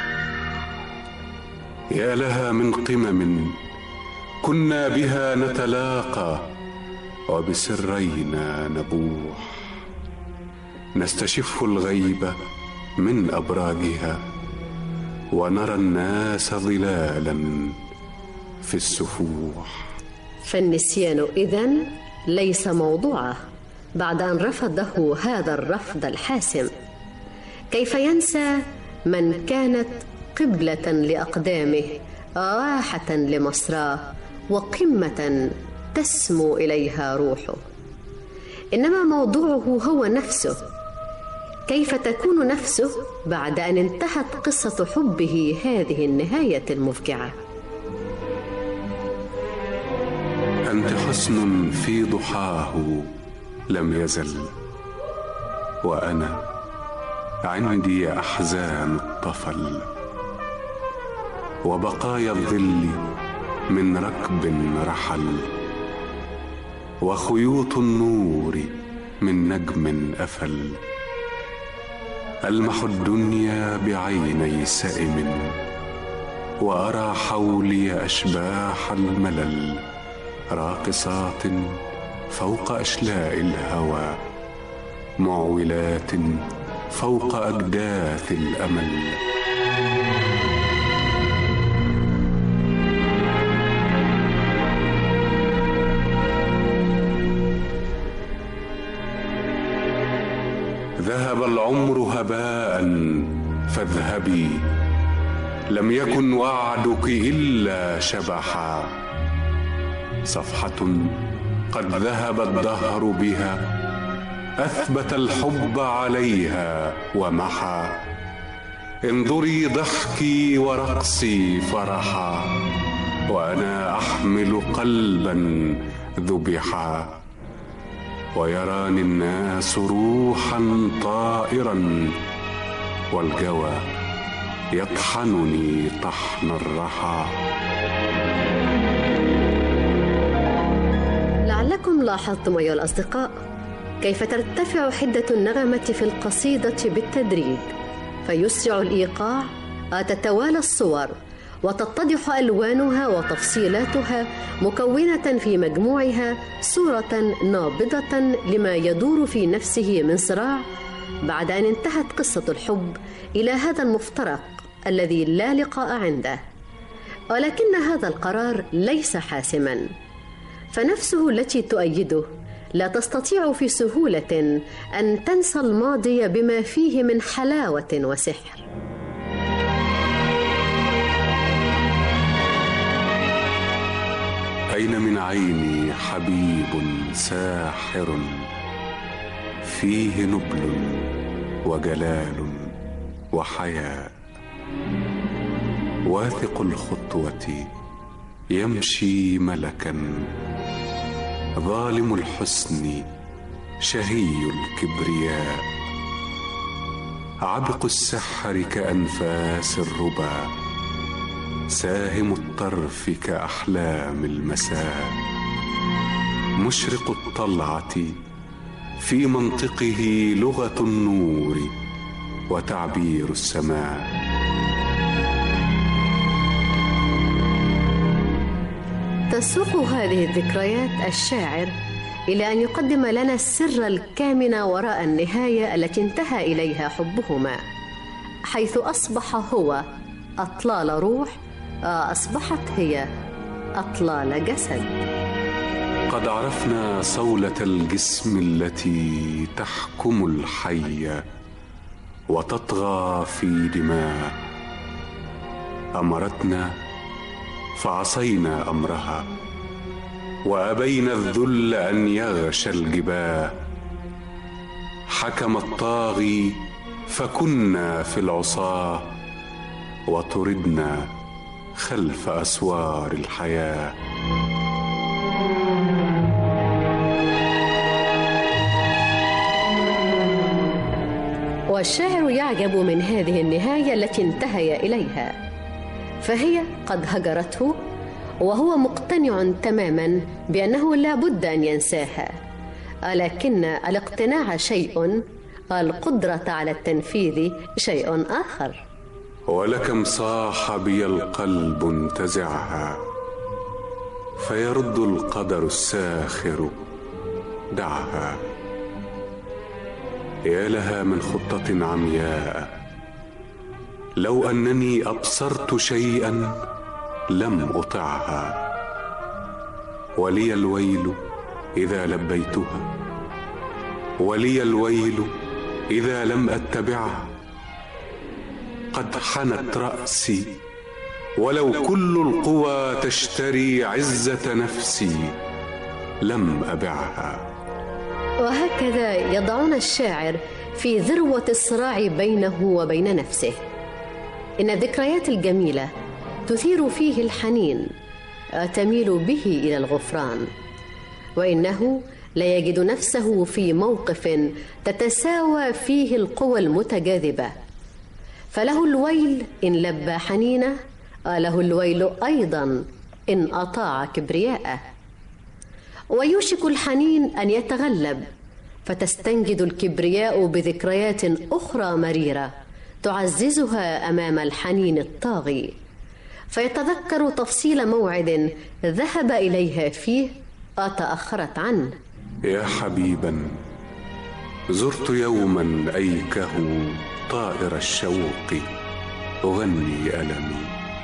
يا لها من قمم كنا بها نتلاقى وبسرينا نبوح نستشف الغيب من ابراجها ونرى الناس ظلالا في السفوح فالنسيان إذن ليس موضوعه بعد أن رفضه هذا الرفض الحاسم كيف ينسى من كانت قبلة لأقدامه راحة لمصراه وقمة تسمو إليها روحه إنما موضوعه هو نفسه كيف تكون نفسه بعد أن انتهت قصة حبه هذه النهاية المفجعة أنت حسن في ضحاه لم يزل وأنا عندي أحزان الطفل وبقايا الظل من ركب رحل وخيوط النور من نجم أفل ألمح الدنيا بعيني سائم وأرى حولي أشباح الملل راقصات فوق أشلاء الهوى معولات فوق أجداث الأمل ذهب العمر هباء فاذهبي لم يكن وعدك إلا شبحا صفحة قد ذهب الدهر بها أثبت الحب عليها ومحى انظري ضحكي ورقصي فرحا وأنا أحمل قلبا ذبحا ويراني الناس روحا طائرا والجوى يطحنني طحن الرحى لعلكم لاحظتم أيها الأصدقاء كيف ترتفع حدة النغمة في القصيدة بالتدريج فيسرع الإيقاع تتوالى الصور وتتضح ألوانها وتفصيلاتها مكونة في مجموعها صورة نابضة لما يدور في نفسه من صراع بعد أن انتهت قصة الحب إلى هذا المفترق الذي لا لقاء عنده ولكن هذا القرار ليس حاسما فنفسه التي تؤيده لا تستطيع في سهولة أن تنسى الماضي بما فيه من حلاوة وسحر أين من عيني حبيب ساحر فيه نبل وجلال وحياء واثق الخطوة يمشي ملكا ظالم الحسن شهي الكبرياء عبق السحر كأنفاس الربا ساهم الطرف كأحلام المساء مشرق الطلعة في منطقه لغة النور وتعبير السماء تسوق هذه الذكريات الشاعر إلى أن يقدم لنا السر الكامن وراء النهاية التي انتهى إليها حبهما حيث أصبح هو أطلال روح أصبحت هي أطلال جسد قد عرفنا صولة الجسم التي تحكم الحي وتطغى في دماء أمرتنا فعصينا أمرها وأبينا الذل أن يغشى الجباه حكم الطاغي فكنا في العصاه وطردنا خلف اسوار الحياه والشاعر يعجب من هذه النهايه التي انتهي اليها فهي قد هجرته وهو مقتنع تماما بانه لا بد ان ينساها لكن الاقتناع شيء القدره على التنفيذ شيء اخر ولكم صاح بي القلب انتزعها فيرد القدر الساخر دعها يا لها من خطه عمياء لو انني ابصرت شيئا لم اطعها ولي الويل اذا لبيتها ولي الويل اذا لم اتبعها قد حنت راسي ولو كل القوى تشتري عزه نفسي لم ابعها وهكذا يضعون الشاعر في ذروة الصراع بينه وبين نفسه إن الذكريات الجميلة تثير فيه الحنين تميل به إلى الغفران وإنه لا يجد نفسه في موقف تتساوى فيه القوى المتجاذبة فله الويل إن لبى حنينه له الويل أيضا إن أطاع كبرياءه ويوشك الحنين ان يتغلب فتستنجد الكبرياء بذكريات اخرى مريره تعززها امام الحنين الطاغي فيتذكر تفصيل موعد ذهب اليها فيه وتاخرت عنه يا حبيبا زرت يوما ايكه طائر الشوق اغني المي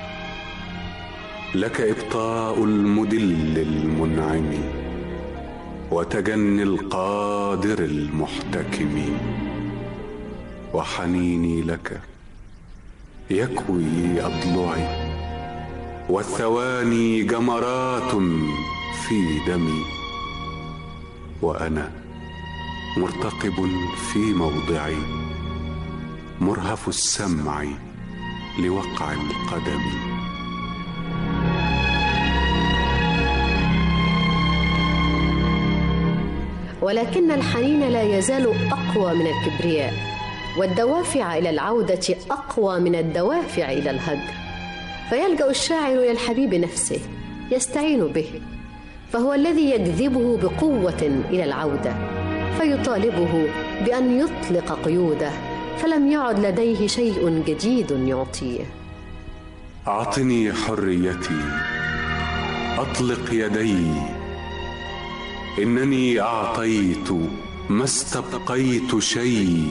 لك ابطاء المدل المنعم وتجني القادر المحتكم وحنيني لك يكوي اضلعي والثواني جمرات في دمي وانا مرتقب في موضعي مرهف السمع لوقع القدم ولكن الحنين لا يزال اقوى من الكبرياء والدوافع الى العوده اقوى من الدوافع الى الهجر فيلجا الشاعر الى الحبيب نفسه يستعين به فهو الذي يجذبه بقوه الى العوده فيطالبه بان يطلق قيوده فلم يعد لديه شيء جديد يعطيه اعطني حريتي اطلق يدي انني اعطيت ما استبقيت شيء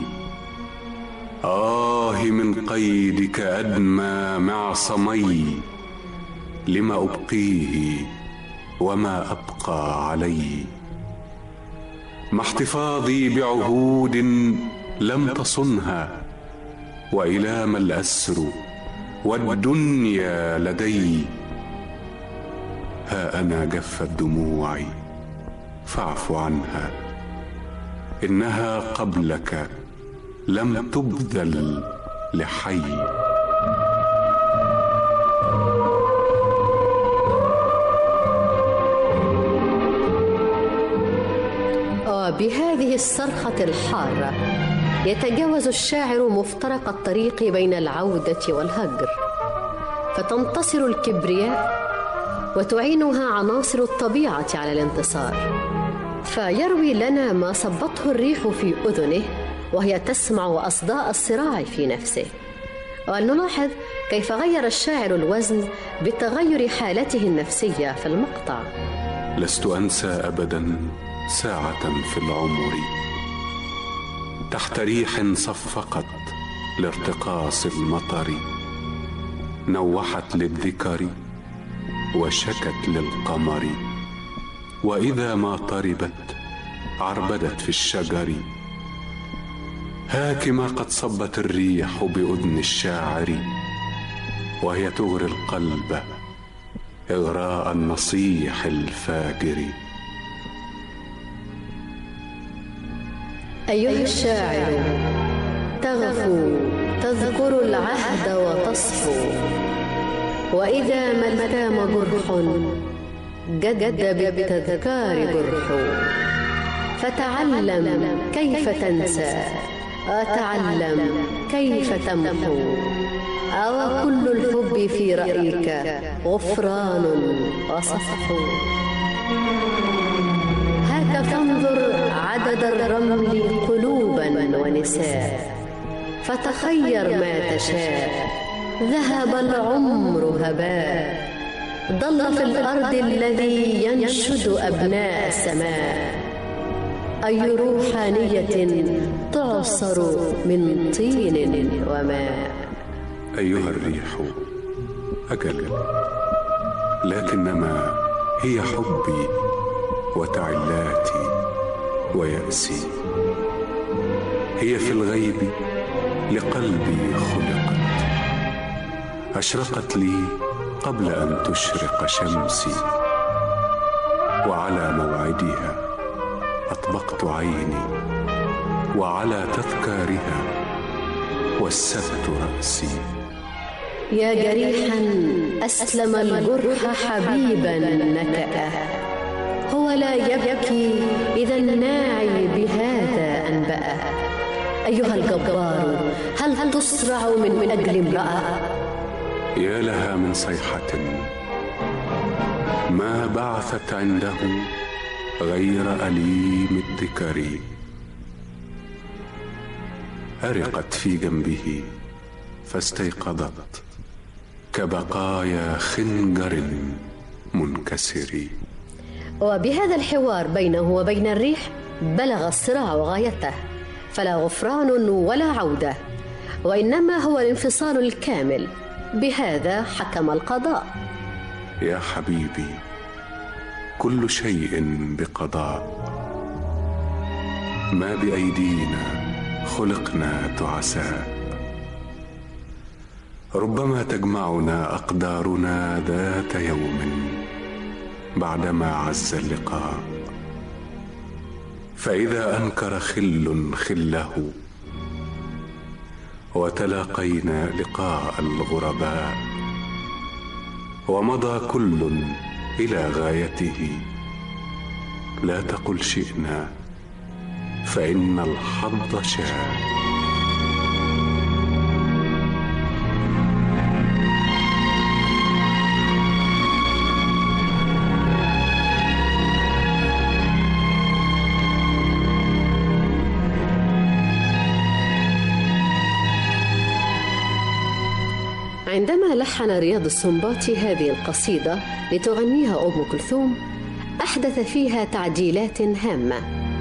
اه من قيدك ادمى معصمي لما ابقيه وما ابقى علي ما احتفاظي بعهود لم تصنها والى ما الاسر والدنيا لدي ها انا جفت دموعي فاعف عنها انها قبلك لم تبذل لحي وبهذه الصرخة الحارة يتجاوز الشاعر مفترق الطريق بين العودة والهجر فتنتصر الكبرياء وتعينها عناصر الطبيعة على الانتصار فيروي لنا ما صبته الريح في أذنه وهي تسمع أصداء الصراع في نفسه ولنلاحظ كيف غير الشاعر الوزن بتغير حالته النفسية في المقطع لست انسى ابدا ساعه في العمر تحت ريح صفقت لارتقاص المطر نوحت للذكر وشكت للقمر واذا ما طربت عربدت في الشجر هاك ما قد صبت الريح باذن الشاعر وهي تغري القلب اغراء النصيح الفاجر أيها الشاعر تغفو تذكر العهد وتصفو وإذا ما التام جرح جد بالتذكار جرح فتعلم كيف تنسى وتعلم كيف تمحو أو كل الحب في رأيك غفران وصفح هاك فانظر عدد الرمل قلوبا ونساء فتخير ما تشاء ذهب العمر هباء ضل في الأرض الذي ينشد أبناء السماء أي روحانية تعصر من طين وماء ايها الريح اجل لكنما هي حبي وتعلاتي ويأسي هي في الغيب لقلبي خلقت أشرقت لي قبل أن تشرق شمسي وعلى موعدها أطبقت عيني وعلى تذكارها وسدت رأسي يا جريحا أسلم الجرح حبيبا نكأ هو لا يبكي إذا الناعي بهذا أنبأ أيها الجبار هل تسرع من أجل امرأة يا لها من صيحة ما بعثت عنده غير أليم الذكر أرقت في جنبه فاستيقظت كبقايا خنجر منكسر وبهذا الحوار بينه وبين الريح بلغ الصراع غايته فلا غفران ولا عودة وإنما هو الانفصال الكامل بهذا حكم القضاء يا حبيبي كل شيء بقضاء ما بأيدينا خلقنا تعساء ربما تجمعنا أقدارنا ذات يوم بعدما عز اللقاء فإذا أنكر خل خله وتلاقينا لقاء الغرباء ومضى كل إلى غايته لا تقل شئنا فإن الحظ شاء عندما لحن رياض السنباطي هذه القصيدة لتغنيها أم كلثوم أحدث فيها تعديلات هامة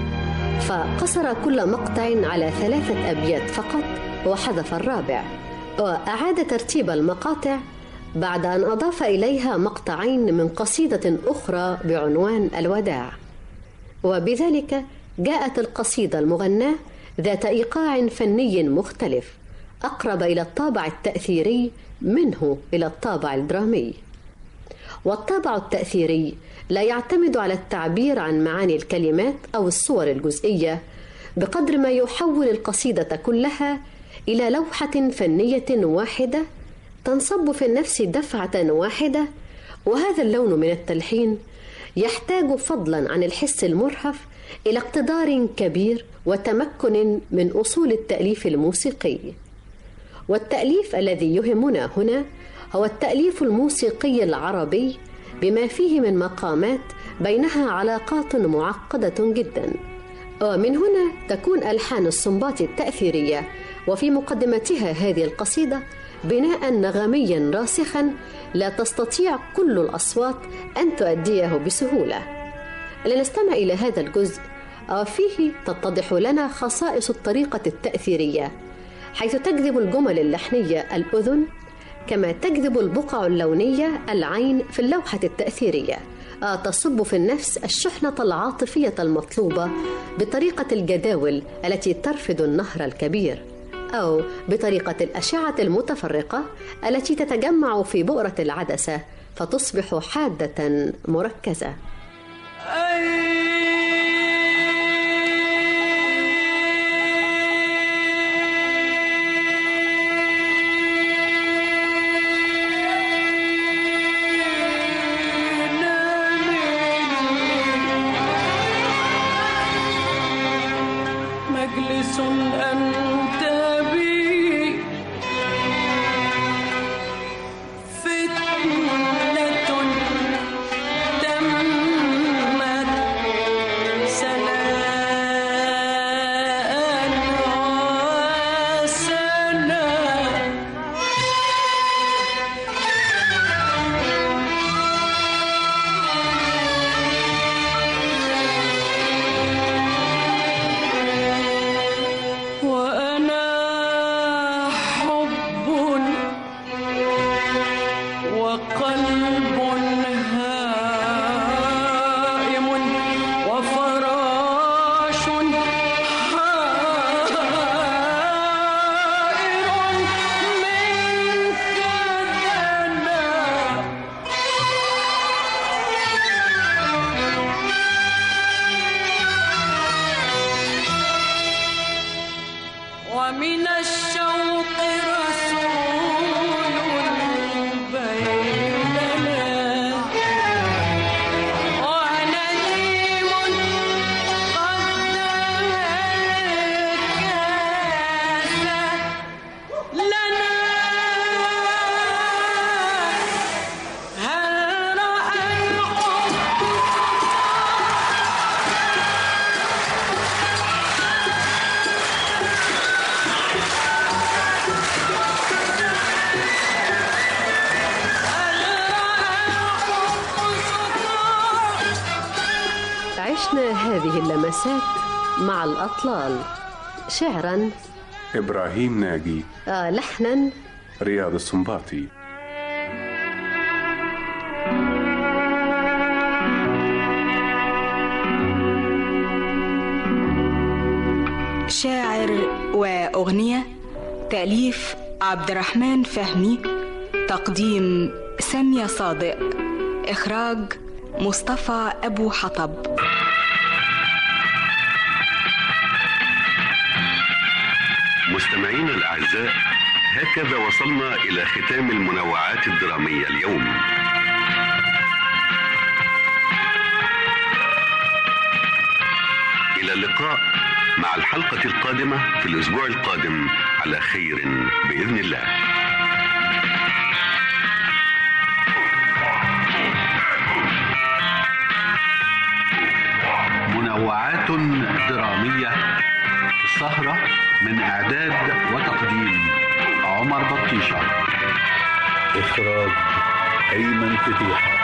فقصر كل مقطع على ثلاثة أبيات فقط وحذف الرابع وأعاد ترتيب المقاطع بعد أن أضاف إليها مقطعين من قصيدة أخرى بعنوان الوداع وبذلك جاءت القصيدة المغناة ذات إيقاع فني مختلف أقرب إلى الطابع التأثيري منه إلى الطابع الدرامي والطابع التأثيري لا يعتمد على التعبير عن معاني الكلمات أو الصور الجزئية بقدر ما يحول القصيدة كلها إلى لوحة فنية واحدة تنصب في النفس دفعة واحدة وهذا اللون من التلحين يحتاج فضلا عن الحس المرهف إلى اقتدار كبير وتمكن من أصول التأليف الموسيقي والتأليف الذي يهمنا هنا هو التأليف الموسيقي العربي بما فيه من مقامات بينها علاقات معقدة جدا ومن هنا تكون ألحان الصنباط التأثيرية وفي مقدمتها هذه القصيدة بناء نغميا راسخا لا تستطيع كل الأصوات أن تؤديه بسهولة لنستمع إلى هذا الجزء وفيه تتضح لنا خصائص الطريقة التأثيرية حيث تجذب الجمل اللحنية الأذن كما تجذب البقع اللونية العين في اللوحة التأثيرية تصب في النفس الشحنة العاطفية المطلوبة بطريقة الجداول التي ترفد النهر الكبير أو بطريقة الأشعة المتفرقة التي تتجمع في بؤرة العدسة فتصبح حادة مركزة مجلس أنت به فتنة تمنع عشنا هذه اللمسات مع الأطلال شعرا إبراهيم ناجي آه لحنا رياض السنباطي شاعر وأغنية تأليف عبد الرحمن فهمي تقديم سامية صادق إخراج مصطفى أبو حطب مستمعينا الأعزاء هكذا وصلنا إلى ختام المنوعات الدرامية اليوم إلى اللقاء مع الحلقة القادمة في الأسبوع القادم على خير بإذن الله منوعات درامية السهرة من إعداد وتقديم عمر بطيشة إخراج أيمن فتيحة